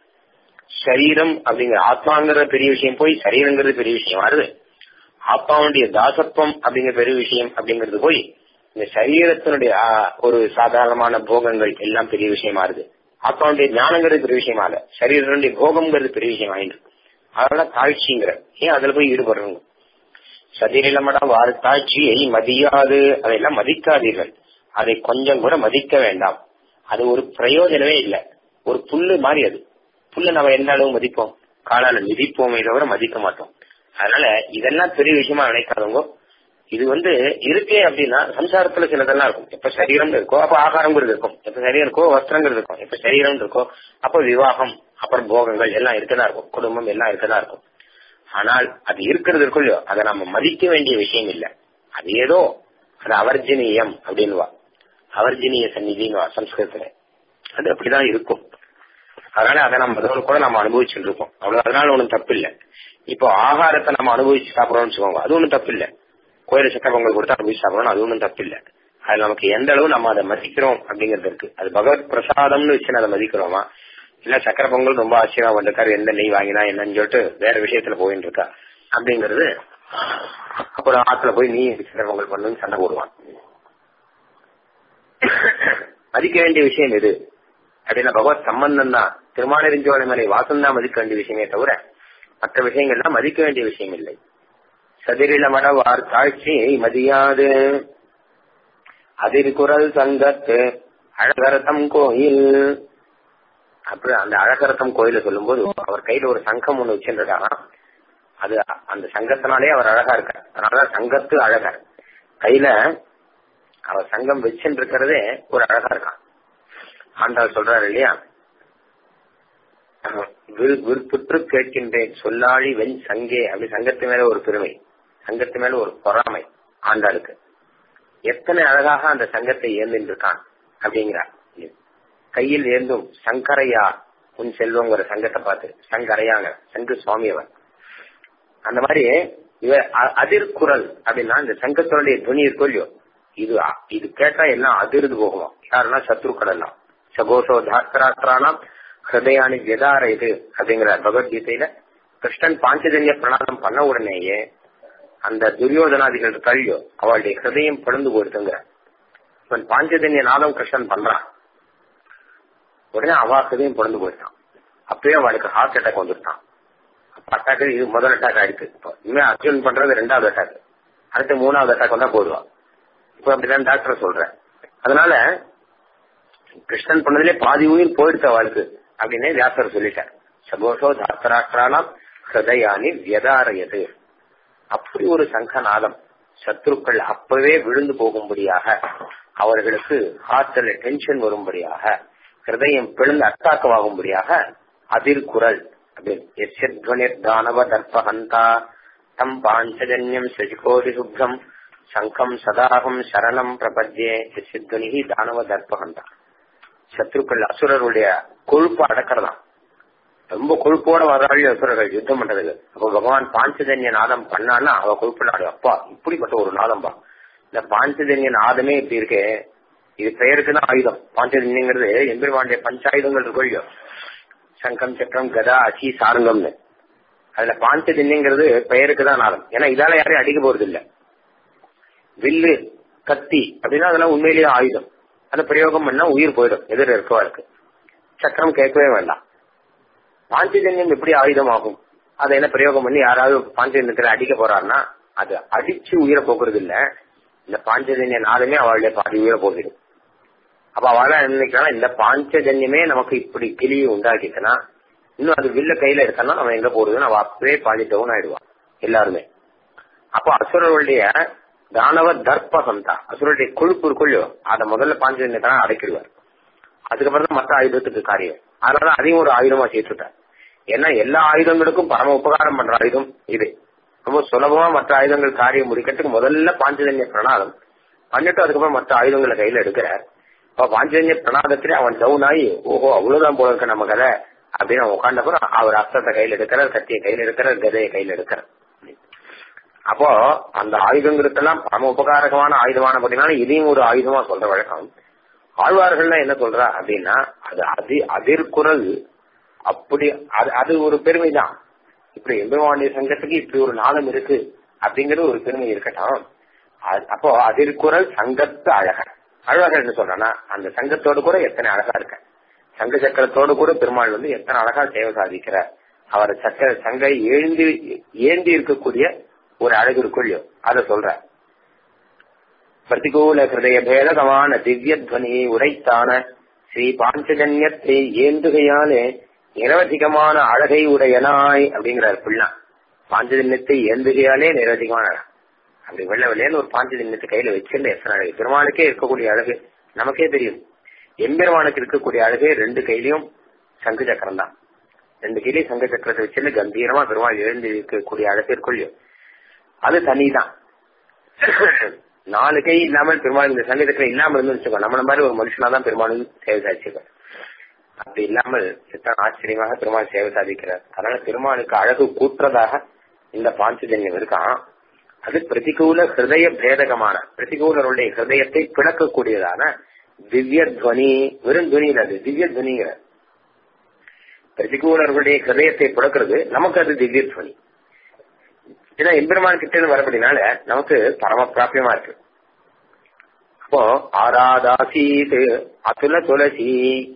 சரீரம் அப்படிங்கிற ஆத்மாங்கிற பெரிய விஷயம் போய் சரீரங்கிறது பெரிய விஷயம் வருது ஆத்மாவுடைய தாசத்துவம் அப்படிங்கிற பெரிய விஷயம் அப்படிங்கிறது போய் இந்த சரீரத்தினுடைய ஒரு சாதாரணமான போகங்கள் எல்லாம் பெரிய விஷயமா இருக்கு ஆத்மாவுடைய ஞானங்கிறது பெரிய விஷயமா இல்ல சரீரனுடைய போகம்ங்கிறது பெரிய விஷயம் ஆயிடுது அதனால தாழ்ச்சிங்கிற ஏன் அதுல போய் ஈடுபடுறோம் சதிரிலமட வாறு தாழ்ச்சியை மதியாது அதையெல்லாம் மதிக்காதீர்கள் அதை கொஞ்சம் கூட மதிக்க வேண்டாம் அது ஒரு பிரயோஜனமே இல்லை ஒரு புல்லு மாதிரி அது புல்ல நம்ம எந்த அளவு மதிப்போம் காலால மிதிப்போமே தவிர மதிக்க மாட்டோம் அதனால இதெல்லாம் பெரிய விஷயமா நினைக்காதவங்க இது வந்து இருக்கே அப்படின்னா சம்சாரத்துல சிலதெல்லாம் இருக்கும் எப்ப சரீரம் இருக்கோ அப்ப ஆகாரங்கிறது இருக்கும் எப்ப சரீரம் இருக்கோ வஸ்திரங்கிறது இருக்கும் எப்ப சரீரம் இருக்கோ அப்ப விவாகம் அப்புறம் போகங்கள் எல்லாம் இருக்கதான் இருக்கும் குடும்பம் எல்லாம் இருக்கதான் இருக்கும் ஆனால் அது இருக்கிறது இருக்கும் இல்லையோ அதை நம்ம மதிக்க வேண்டிய விஷயம் இல்லை அது ஏதோ அது அவர்ஜினியம் அப்படின்னுவா அவர்ஜினிய சந்நிதின்னு சம்ஸ்கிருதத்துல அது அப்படிதான் இருக்கும் அதனால அதை நம்ம அதோட கூட நம்ம அனுபவிச்சுட்டு இருக்கோம் அவ்வளவு அதனால ஒன்றும் தப்பு இல்லை இப்போ ஆகாரத்தை நம்ம அனுபவிச்சு சாப்பிடறோம்னு வச்சுக்கோங்க அது ஒன்றும் தப்பு இல்லை கோயில சக்கர பொங்கல் கொடுத்து அனுபவிச்சு சாப்பிடணும் அது ஒன்றும் தப்பு இல்லை அது நமக்கு எந்த அளவு நம்ம அதை மதிக்கிறோம் அப்படிங்கிறது இருக்கு அது பகவத் பிரசாதம்னு வச்சு அதை மதிக்கிறோமா இல்ல சக்கர பொங்கல் ரொம்ப ஆச்சரியமா வந்திருக்காரு எந்த நெய் வாங்கினா என்னன்னு சொல்லிட்டு வேற விஷயத்துல போயிட்டு இருக்கா அப்படிங்கறது அப்புறம் ஆத்துல போய் நீ சக்கர பொங்கல் பண்ணுன்னு சண்டை போடுவான் மதிக்க வேண்டிய விஷயம் எது அப்படின்னா பகவத் சம்பந்தம் தான் திருமாலிருஞ்சோலை மலை வாசம் தான் மதிக்க வேண்டிய விஷயமே தவிர மற்ற விஷயங்கள்லாம் மதிக்க வேண்டிய விஷயம் இல்லை சதிரில மடவார் தாழ்ச்சியை மதியாது அதிர் குரல் சங்கத்து அழகரத்தம் கோயில் அப்புறம் அந்த அழகரத்தம் கோயில சொல்லும்போது அவர் கையில ஒரு சங்கம் ஒண்ணு வச்சிருக்காராம் அது அந்த சங்கத்தினாலே அவர் அழகா இருக்கார் அதனாலதான் சங்கத்து அழகர் கையில அவர் சங்கம் வச்சுட்டு இருக்கிறதே ஒரு அழகா இருக்கான் ஆண்டாள் சொல்றாரு இல்லையா விற்புற்று கேட்கின்றேன் சொல்லாழி வெண் சங்கே அப்படி சங்கத்து மேல ஒரு பெருமை சங்கத்து மேல ஒரு பொறாமை ஆண்டாளுக்கு எத்தனை அழகாக அந்த சங்கத்தை ஏந்தின்னு இருக்கான் அப்படிங்கிறார் கையில் ஏந்தும் சங்கரையா உன் செல்வங்கிற சங்கத்தை பார்த்து சங்கரையாங்க சங்கு சுவாமி அவர் அந்த மாதிரி இவ அதிர்குரல் அப்படின்னா இந்த சங்கத்தினுடைய துணி இருக்கோ இல்லையோ இது இது கேட்டா எல்லாம் அதிர்ந்து போகும் யாருன்னா சத்ருக்கள் எல்லாம் சகோஷோ தாஸ்கராத்திரானாம் ஹிருதயானி விதார இது அப்படிங்கிற பகவத்கீதையில கிருஷ்ணன் பாஞ்சஜன்ய பிரணாதம் பண்ண உடனேயே அந்த துரியோதனாதிகள் கழியோ அவளுடைய ஹிருதயம் பிளந்து போயிருக்குங்கிற இவன் பாஞ்சஜன்ய நாதம் கிருஷ்ணன் பண்றான் உடனே அவா ஹிருதயம் பிளந்து போயிட்டான் அப்பயே அவளுக்கு ஹார்ட் அட்டாக் வந்துட்டான் அட்டாக் இது முதல் அட்டாக் ஆயிடுச்சு இப்போ இனிமே அர்ஜுன் பண்றது ரெண்டாவது அட்டாக் அடுத்து மூணாவது அட்டாக் வந்தா போடுவான் இப்ப அப்படிதான் டாக்டர் சொல்றேன் அதனால கிருஷ்ணன் பண்ணதுலே பாதி உயிர் போயிடுத்த வாழ்க்கை அப்படின்னு வியாசர் சொல்லிட்டார் சகோஷோ தாத்தராஷ்டிராலாம் ஹிருதயானி வியதாரயது அப்படி ஒரு சங்கநாதம் சத்ருக்கள் அப்பவே விழுந்து போகும்படியாக அவர்களுக்கு ஹார்ட்ல டென்ஷன் வரும்படியாக ஹிருதயம் பிளந்து அத்தாக்கமாகும்படியாக அதிர்குரல் அப்படின்னு தானவ தர்ப்பஹந்தா தம் பாஞ்சஜன்யம் சஜிகோடி சுப்ரம் சங்கம் சதாகம் சரணம் பிரபத்யே சித்வனிகி தானவ தர்ப்பகந்தா சத்ருக்கள் அசுரருடைய கொழுப்பு அடக்கிறதாம் ரொம்ப கொழுப்போட வர்றாள் அசுரர்கள் யுத்தம் பண்றதுக்கு அப்போ பகவான் பாஞ்சஜன்ய நாதம் பண்ணான்னா அவ கொழுப்பு நாடு அப்பா இப்படிப்பட்ட ஒரு நாதம்பா இந்த பாஞ்சஜன்ய நாதமே இப்படி இருக்கே இது பெயருக்கு தான் ஆயுதம் பாஞ்சஜன்யங்கிறது எம்பெருமாண்டிய பஞ்சாயுதங்கள் இருக்கும் இல்லையோ சங்கம் சக்கரம் கதா அச்சி சாரங்கம்னு அதுல பாஞ்சஜன்யங்கிறது பெயருக்கு தான் நாதம் ஏன்னா இதால யாரையும் அடிக்க போறது இல்ல வில்லு கத்தி அப்படின்னா அதெல்லாம் உண்மையிலேயே ஆயுதம் அதை பிரயோகம் பண்ணா உயிர் போயிடும் எதிர இருக்கவா இருக்கு சக்கரம் கேட்கவே வேண்டாம் பாஞ்சஜன்யம் எப்படி ஆயுதம் ஆகும் அதை என்ன பிரயோகம் பண்ணி யாராவது பாஞ்சஜன்யத்துல அடிக்க போறாருன்னா அது அடிச்சு உயிரை போக்குறது இல்ல இந்த பாஞ்சஜன்ய நாதமே அவளுடைய பாதி உயிரை போகிடும் அப்ப அவள நினைக்கலாம் இந்த பாஞ்சஜன்யமே நமக்கு இப்படி கிளியை உண்டாக்கிட்டுனா இன்னும் அது வில்ல கையில எடுத்தனா நம்ம எங்க போறதுன்னு அவ அப்பவே பாதி டவுன் ஆயிடுவான் எல்லாருமே அப்போ அசுரர்களுடைய தானவ தர்ப்பகம் தான் அசுரருடைய கொழுப்பு இருக்குள்ளோ அதை முதல்ல பாஞ்சஜன்யத்தான் அடைக்கிடுவார் அதுக்கப்புறம் தான் மற்ற ஆயுதத்துக்கு காரியம் அதனால அதையும் ஒரு ஆயுதமா சேர்த்துட்டார் ஏன்னா எல்லா ஆயுதங்களுக்கும் பரம உபகாரம் பண்ற ஆயுதம் இது ரொம்ப சுலபமா மற்ற ஆயுதங்கள் காரியம் முடிக்கிறதுக்கு முதல்ல பாஞ்சஜன்ய பிரணாதம் பண்ணிட்டு அதுக்கப்புறம் மற்ற ஆயுதங்களை கையில எடுக்கிறார் அப்ப பாஞ்சஜன்ய பிரணாதத்திலே அவன் டவுன் ஆகி ஓஹோ அவ்வளவுதான் போல இருக்க நம்ம கதை அப்படின்னு அவன் உட்காண்டப்புறம் அவர் அஸ்தத்தை கையில எடுக்கிறார் கத்தியை கையில எடுக்கிறார் கதையை கையில எடுக்கிறார் அப்போ அந்த ஆயுதங்களுக்கெல்லாம் பரம உபகாரகமான ஆயுதமான பார்த்தீங்கன்னா இதையும் ஒரு ஆயுதமா சொல்ற வழக்கம் ஆழ்வார்கள்லாம் என்ன சொல்றா அப்படின்னா அது அதி அதிர்குரல் அப்படி அது அது ஒரு பெருமை தான் இப்படி எம்பெருமாண்டிய சங்கத்துக்கு இப்படி ஒரு நாளம் இருக்கு அப்படிங்கிறது ஒரு பெருமை இருக்கட்டும் அப்போ அதிர்குரல் சங்கத்து அழக அழகாக என்ன சொல்றேன்னா அந்த சங்கத்தோடு கூட எத்தனை அழகா இருக்க சங்க சக்கரத்தோடு கூட பெருமாள் வந்து எத்தனை அழகா சேவை சாதிக்கிறார் அவர் சக்கர சங்கை எழுந்தி ஏந்தி இருக்கக்கூடிய ஒரு அழகு இருக்குள்ளோ அத சொல்ற பிரதிகூல ஹிருதய பேதகமான திவ்ய துவனியை உரைத்தான ஸ்ரீ பாஞ்சஜன்யத்தை ஏந்துகையாலே நிரவதிகமான அழகை உடையனாய் அப்படிங்கிறார் பிள்ளா பாஞ்சஜன்யத்தை ஏந்துகையாலே நிரவதிகமான அழகு அப்படி வெள்ள வெள்ளையன்னு ஒரு பாஞ்சஜன்யத்தை கையில வச்சிருந்த எத்தனை அழகு பெருமாளுக்கே இருக்கக்கூடிய அழகு நமக்கே தெரியும் எம்பெருமானுக்கு இருக்கக்கூடிய அழகே ரெண்டு கையிலையும் சங்கு சக்கரம் தான் ரெண்டு கையிலையும் சங்க சக்கரத்தை வச்சிருந்து கம்பீரமா பெருமாள் எழுந்து இருக்கக்கூடிய அழகு இருக்குள்ளோ அது தனிதான் நாலு கை இல்லாமல் பெருமாள் இந்த சங்க சக்கரம் இல்லாமல் இருந்து வச்சுக்கோ நம்மள மாதிரி ஒரு மனுஷனா தான் பெருமாளும் சேவை சாதிச்சிருக்கார் அப்படி இல்லாமல் எத்தனை ஆச்சரியமாக பெருமாள் சேவை சாதிக்கிறார் அதனால பெருமாளுக்கு அழகு கூட்டுறதாக இந்த பாஞ்சஜன்யம் இருக்கான் அது பிரதிகூல ஹிருதய பேதகமான பிரதிகூலருடைய ஹிருதயத்தை பிளக்கக்கூடியதான திவ்ய துவனி வெறும் துவனி அது திவ்ய துவனிங்கிற பிரதிகூலர்களுடைய ஹிருதயத்தை பிளக்கிறது நமக்கு அது திவ்ய துவனி ஏன்னா எம்பெருமான் கிட்ட இருந்து வரப்படினால நமக்கு பரம பிராபியமா இருக்கு அப்போ ஆராதாசீத் அதுல துளசி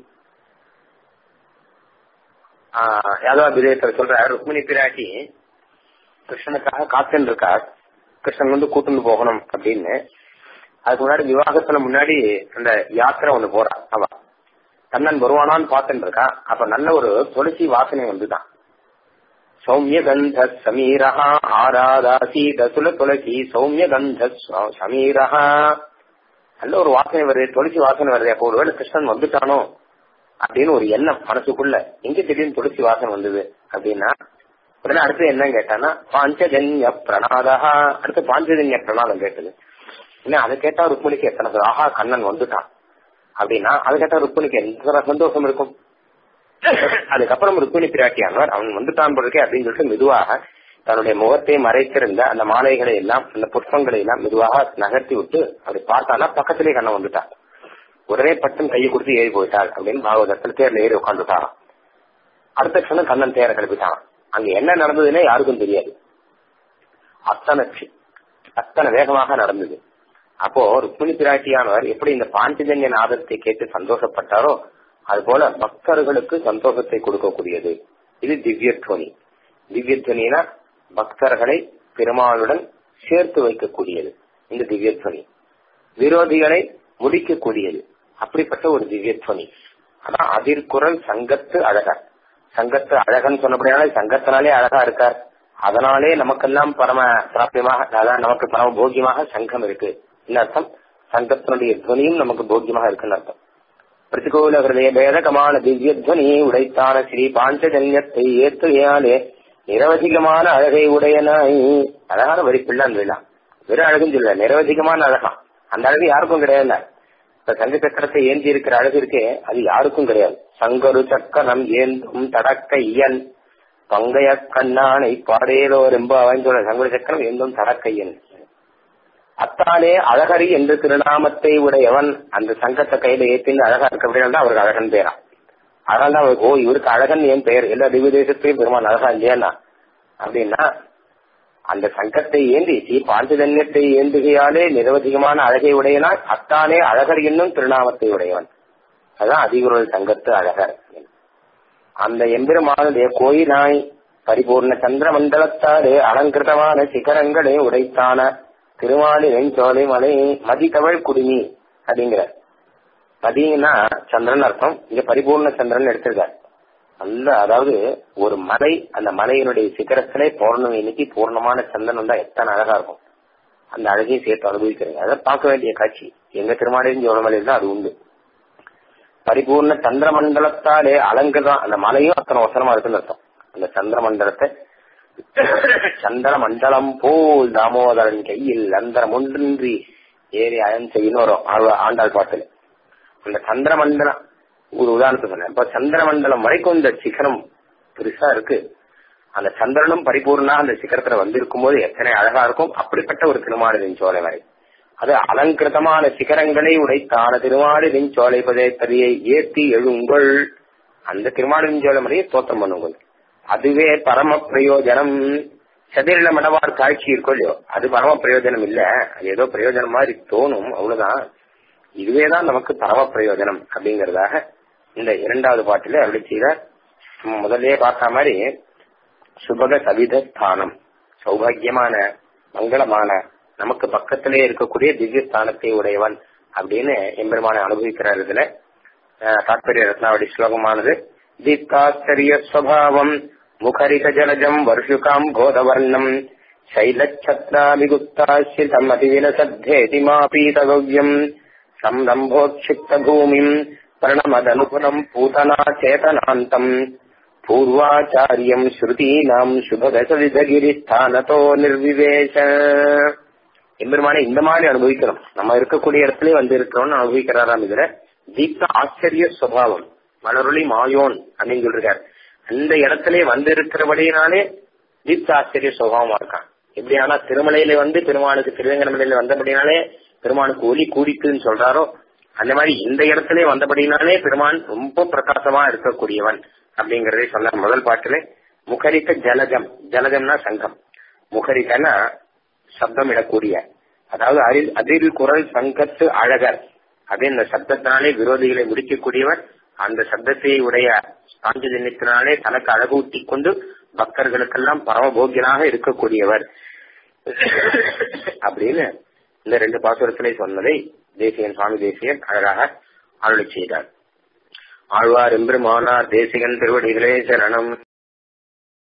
யாதவ விதயத்தில் சொல்ற ருக்மிணி பிராட்டி கிருஷ்ணனுக்காக காத்துன்னு இருக்கார் கிருஷ்ணன் வந்து கூட்டுன்னு போகணும் அப்படின்னு அதுக்கு முன்னாடி விவாகத்துல முன்னாடி அந்த யாத்திரை ஒண்ணு போறா அவ கண்ணன் வருவானான்னு பார்த்துட்டு இருக்கா அப்ப நல்ல ஒரு துளசி வாசனை வந்துதான் சௌமிய கந்த சமீரஹா ஆராதாசி தசுல துளசி சௌமிய கந்த சமீரஹா நல்ல ஒரு வாசனை வருது துளசி வாசனை வருது அப்போ ஒருவேளை கிருஷ்ணன் வந்துட்டானோ அப்படின்னு ஒரு எண்ணம் மனசுக்குள்ள எங்க திடீர்னு துளசி வாசனை வந்தது அப்படின்னா உடனே அடுத்து என்ன கேட்டானா பாஞ்சஜன்ய பிரணாதா அடுத்து பாஞ்சஜன்ய பிரணாதம் கேட்டது என்ன அதை கேட்டா ருக்மணிக்கு எத்தனை ஆஹா கண்ணன் வந்துட்டான் அப்படின்னா அதை கேட்டா ருக்மணிக்கு எத்தனை சந்தோஷம் இருக்கும் அதுக்கப்புறம் ருக்மிணி பிராட்டியானவர் அவன் வந்துட்டான் போடுறே அப்படின்னு சொல்லிட்டு மெதுவாக தன்னுடைய முகத்தை மறைத்திருந்த அந்த மாலைகளை எல்லாம் அந்த புஷ்பங்களை எல்லாம் மெதுவாக நகர்த்தி விட்டு அப்படி பார்த்தானா பக்கத்திலே கண்ணன் வந்துட்டான் உடனே பட்டம் கையை கொடுத்து ஏறி போயிட்டாள் அப்படின்னு பாகவதத்தில் தேர்ல ஏறி உட்காந்துட்டான் அடுத்த க்ஷணம் கண்ணன் தேரை கிளப்பிட்டான் அங்க என்ன நடந்ததுன்னே யாருக்கும் தெரியாது அத்தனை அத்தனை வேகமாக நடந்தது அப்போ ருக்மிணி பிராட்டியானவர் எப்படி இந்த பாஞ்சஜன்ய நாதத்தை கேட்டு சந்தோஷப்பட்டாரோ அதுபோல பக்தர்களுக்கு சந்தோஷத்தை கொடுக்கக்கூடியது இது திவ்யத்வனி திவ்யத்வனினா பக்தர்களை பெருமாளுடன் சேர்த்து வைக்கக்கூடியது இந்த திவ்யத்வனி விரோதிகளை முடிக்கக்கூடியது அப்படிப்பட்ட ஒரு திவ்யத்வனி ஆனா அதிர்குரல் சங்கத்து அழகர் சங்கத்து அழகன் சொன்னபடியாலே சங்கத்தினாலே அழகா இருக்கார் அதனாலே நமக்கெல்லாம் பரம பிராபியமாக அதான் நமக்கு பரம போக்கியமாக சங்கம் இருக்கு என்ன அர்த்தம் சங்கத்தினுடைய துவனியும் நமக்கு போக்கியமாக இருக்குன்னு அர்த்தம் பிரதிகூல ஹிருதய பேதகமான திவ்யத்வனியை உடைத்தான ஸ்ரீ பாஞ்சஜன்யத்தை ஏற்றுகையாலே நிரவதிகமான அழகை உடையனாய் அழகான வரி பிள்ளை அந்த விழா வெறும் அழகுன்னு சொல்ல நிரவதிகமான அழகா அந்த அழகு யாருக்கும் கிடையாது இப்ப சங்க சக்கரத்தை ஏந்தி இருக்கிற அழகு இருக்கே அது யாருக்கும் கிடையாது சங்கரு சக்கரம் ஏந்தும் தடக்க இயன் பங்கைய கண்ணானை பாடேலோ ரொம்ப அவன் சொல்ல சங்கரு சக்கரம் ஏந்தும் தடக்கையன் அத்தாலே அழகரி என்று திருநாமத்தை உடையவன் அந்த சங்கத்தை கையில ஏற்றின்னு அழகா இருக்க அப்படின்னா அவருக்கு அழகன் பேரா அதனால தான் அவருக்கு ஓ இவருக்கு அழகன் என் பெயர் எல்லா திவ்ய தேசத்தையும் பெருமான் அழகா இல்லையானா அப்படின்னா அந்த சங்கத்தை ஏந்தி ஸ்ரீ பாஞ்சஜன்யத்தை ஏந்துகையாலே நிரவதிகமான அழகை உடையனா அத்தானே அழகர் என்னும் திருநாமத்தை உடையவன் அதான் அதிகுரல் சங்கத்து அழகர் அந்த எம்பெருமானுடைய கோயிலாய் பரிபூர்ண சந்திர மண்டலத்தாலே அலங்கிருதமான சிகரங்களை உடைத்தான திருமாலி வெஞ்சோலை மலை மதித்தவள் குடுமி அப்படிங்கிற மதினா சந்திரன் அர்த்தம் இங்க பரிபூர்ண சந்திரன் எடுத்திருக்காரு நல்ல அதாவது ஒரு மலை அந்த மலையினுடைய சிகரத்திலே பௌர்ணமி இன்னைக்கு பூர்ணமான சந்தனம் தான் எத்தனை அழகா இருக்கும் அந்த அழகையும் சேர்த்து அனுபவிக்கிறீங்க அதை பார்க்க வேண்டிய காட்சி எங்க திருமாலையும் ஜோலமலையில் தான் அது உண்டு பரிபூர்ண சந்திர மண்டலத்தாலே அலங்கதான் அந்த மலையும் அத்தனை அவசரமா இருக்குன்னு அர்த்தம் அந்த சந்திர மண்டலத்தை சந்திர மண்டலம் போல் தாமோதரன் கையில் அந்தரம் ஒன்றின்றி ஏறி அயன் செய்யணும் வரும் ஆண்டாள் பாட்டுல அந்த சந்திர மண்டலம் ஒரு உதாரணத்தை சொன்னேன் இப்ப சந்திர மண்டலம் வரைக்கும் இந்த சிகரம் பெருசா இருக்கு அந்த சந்திரனும் பரிபூர்ணா அந்த சிகரத்துல வந்திருக்கும் போது எத்தனை அழகா இருக்கும் அப்படிப்பட்ட ஒரு திருமாலின் சோலை வரை அது அலங்கிருதமான சிகரங்களை உடைத்தான திருமாலின் சோலை பதைப்பதியை ஏத்தி எழுங்கள் அந்த திருமாலின் சோலை முறையை தோற்றம் பண்ணுங்கள் அதுவே பரம பிரயோஜனம் சதிரில மடவார் காட்சி இருக்கோ இல்லையோ அது பரம பிரயோஜனம் இல்ல அது ஏதோ பிரயோஜனம் மாதிரி தோணும் அவ்வளவுதான் இதுவேதான் நமக்கு பரம பிரயோஜனம் அப்படிங்கறதாக இந்த இரண்டாவது பாட்டில அருளி செய்தார் முதல்லயே பார்த்த மாதிரி சுபக சவித ஸ்தானம் சௌபாகியமான மங்களமான நமக்கு பக்கத்திலே இருக்கக்கூடிய திவ்ய ஸ்தானத்தை உடையவன் அப்படின்னு எம்பெருமான அனுபவிக்கிறார் இதுல தாற்பரிய ரத்னாவளி ஸ்லோகமானது தீப்தாச்சரிய ஸ்வபாவம் முகரித ஜலஜம் வருஷுகாம் கோதவர்ணம் शैलच्छत्राभिगुप्ताश्रितम् अतिविलसद्धेति मापीतगव्यम् संरम्भोक्षिप्त भूमिम् प्रणमदनुगुणम् पूतना चेतनान्तम् பூர்வாச்சாரியம் ஸ்ருதீனாம் சுபதசவிதகிரிஸ்தானத்தோ நிர்விவேஷ எம்பெருமானை இந்த மாதிரி அனுபவிக்கிறோம் நம்ம இருக்கக்கூடிய இடத்துல வந்து இருக்கிறோம்னு அனுபவிக்கிறாராம் இதுல தீப்த ஆச்சரிய சுவாவம் மலரொளி மாயோன் அப்படின்னு சொல்றாரு அந்த இடத்துல வந்து இருக்கிறபடினாலே தீப்த ஆச்சரிய சுபாவமா இருக்கான் எப்படி ஆனா திருமலையில வந்து பெருமானுக்கு திருவேங்கடமலையில வந்தபடினாலே பெருமானுக்கு ஒலி கூடிக்குன்னு சொல்றாரோ அந்த மாதிரி இந்த இடத்துல வந்தபடினாலே பெருமான் ரொம்ப பிரகாசமா இருக்கக்கூடியவன் அப்படிங்கறதை சொன்ன முதல் பாட்டுல முகரிக்க ஜலஜம் ஜலஜம்னா சங்கம் முகரிக்கனா சப்தம் இடக்கூடிய அதாவது அதில் அதில் குரல் சங்கத்து அழகர் அது இந்த சப்தத்தினாலே விரோதிகளை முடிக்கக்கூடியவர் அந்த சப்தத்தை உடைய பாஞ்சஜன்யத்தினாலே தனக்கு அழகூட்டி கொண்டு பக்தர்களுக்கெல்லாம் பரமபோக்கியனாக இருக்கக்கூடியவர் அப்படின்னு இந்த ரெண்டு பாசுரத்திலே சொன்னதை தேசியன் சுவாமி தேசியன் அழகாக அருளி செய்தார் ஆழ்வார் எம்பெருமானார் தேசிகன் திருவடிகளே சரணம்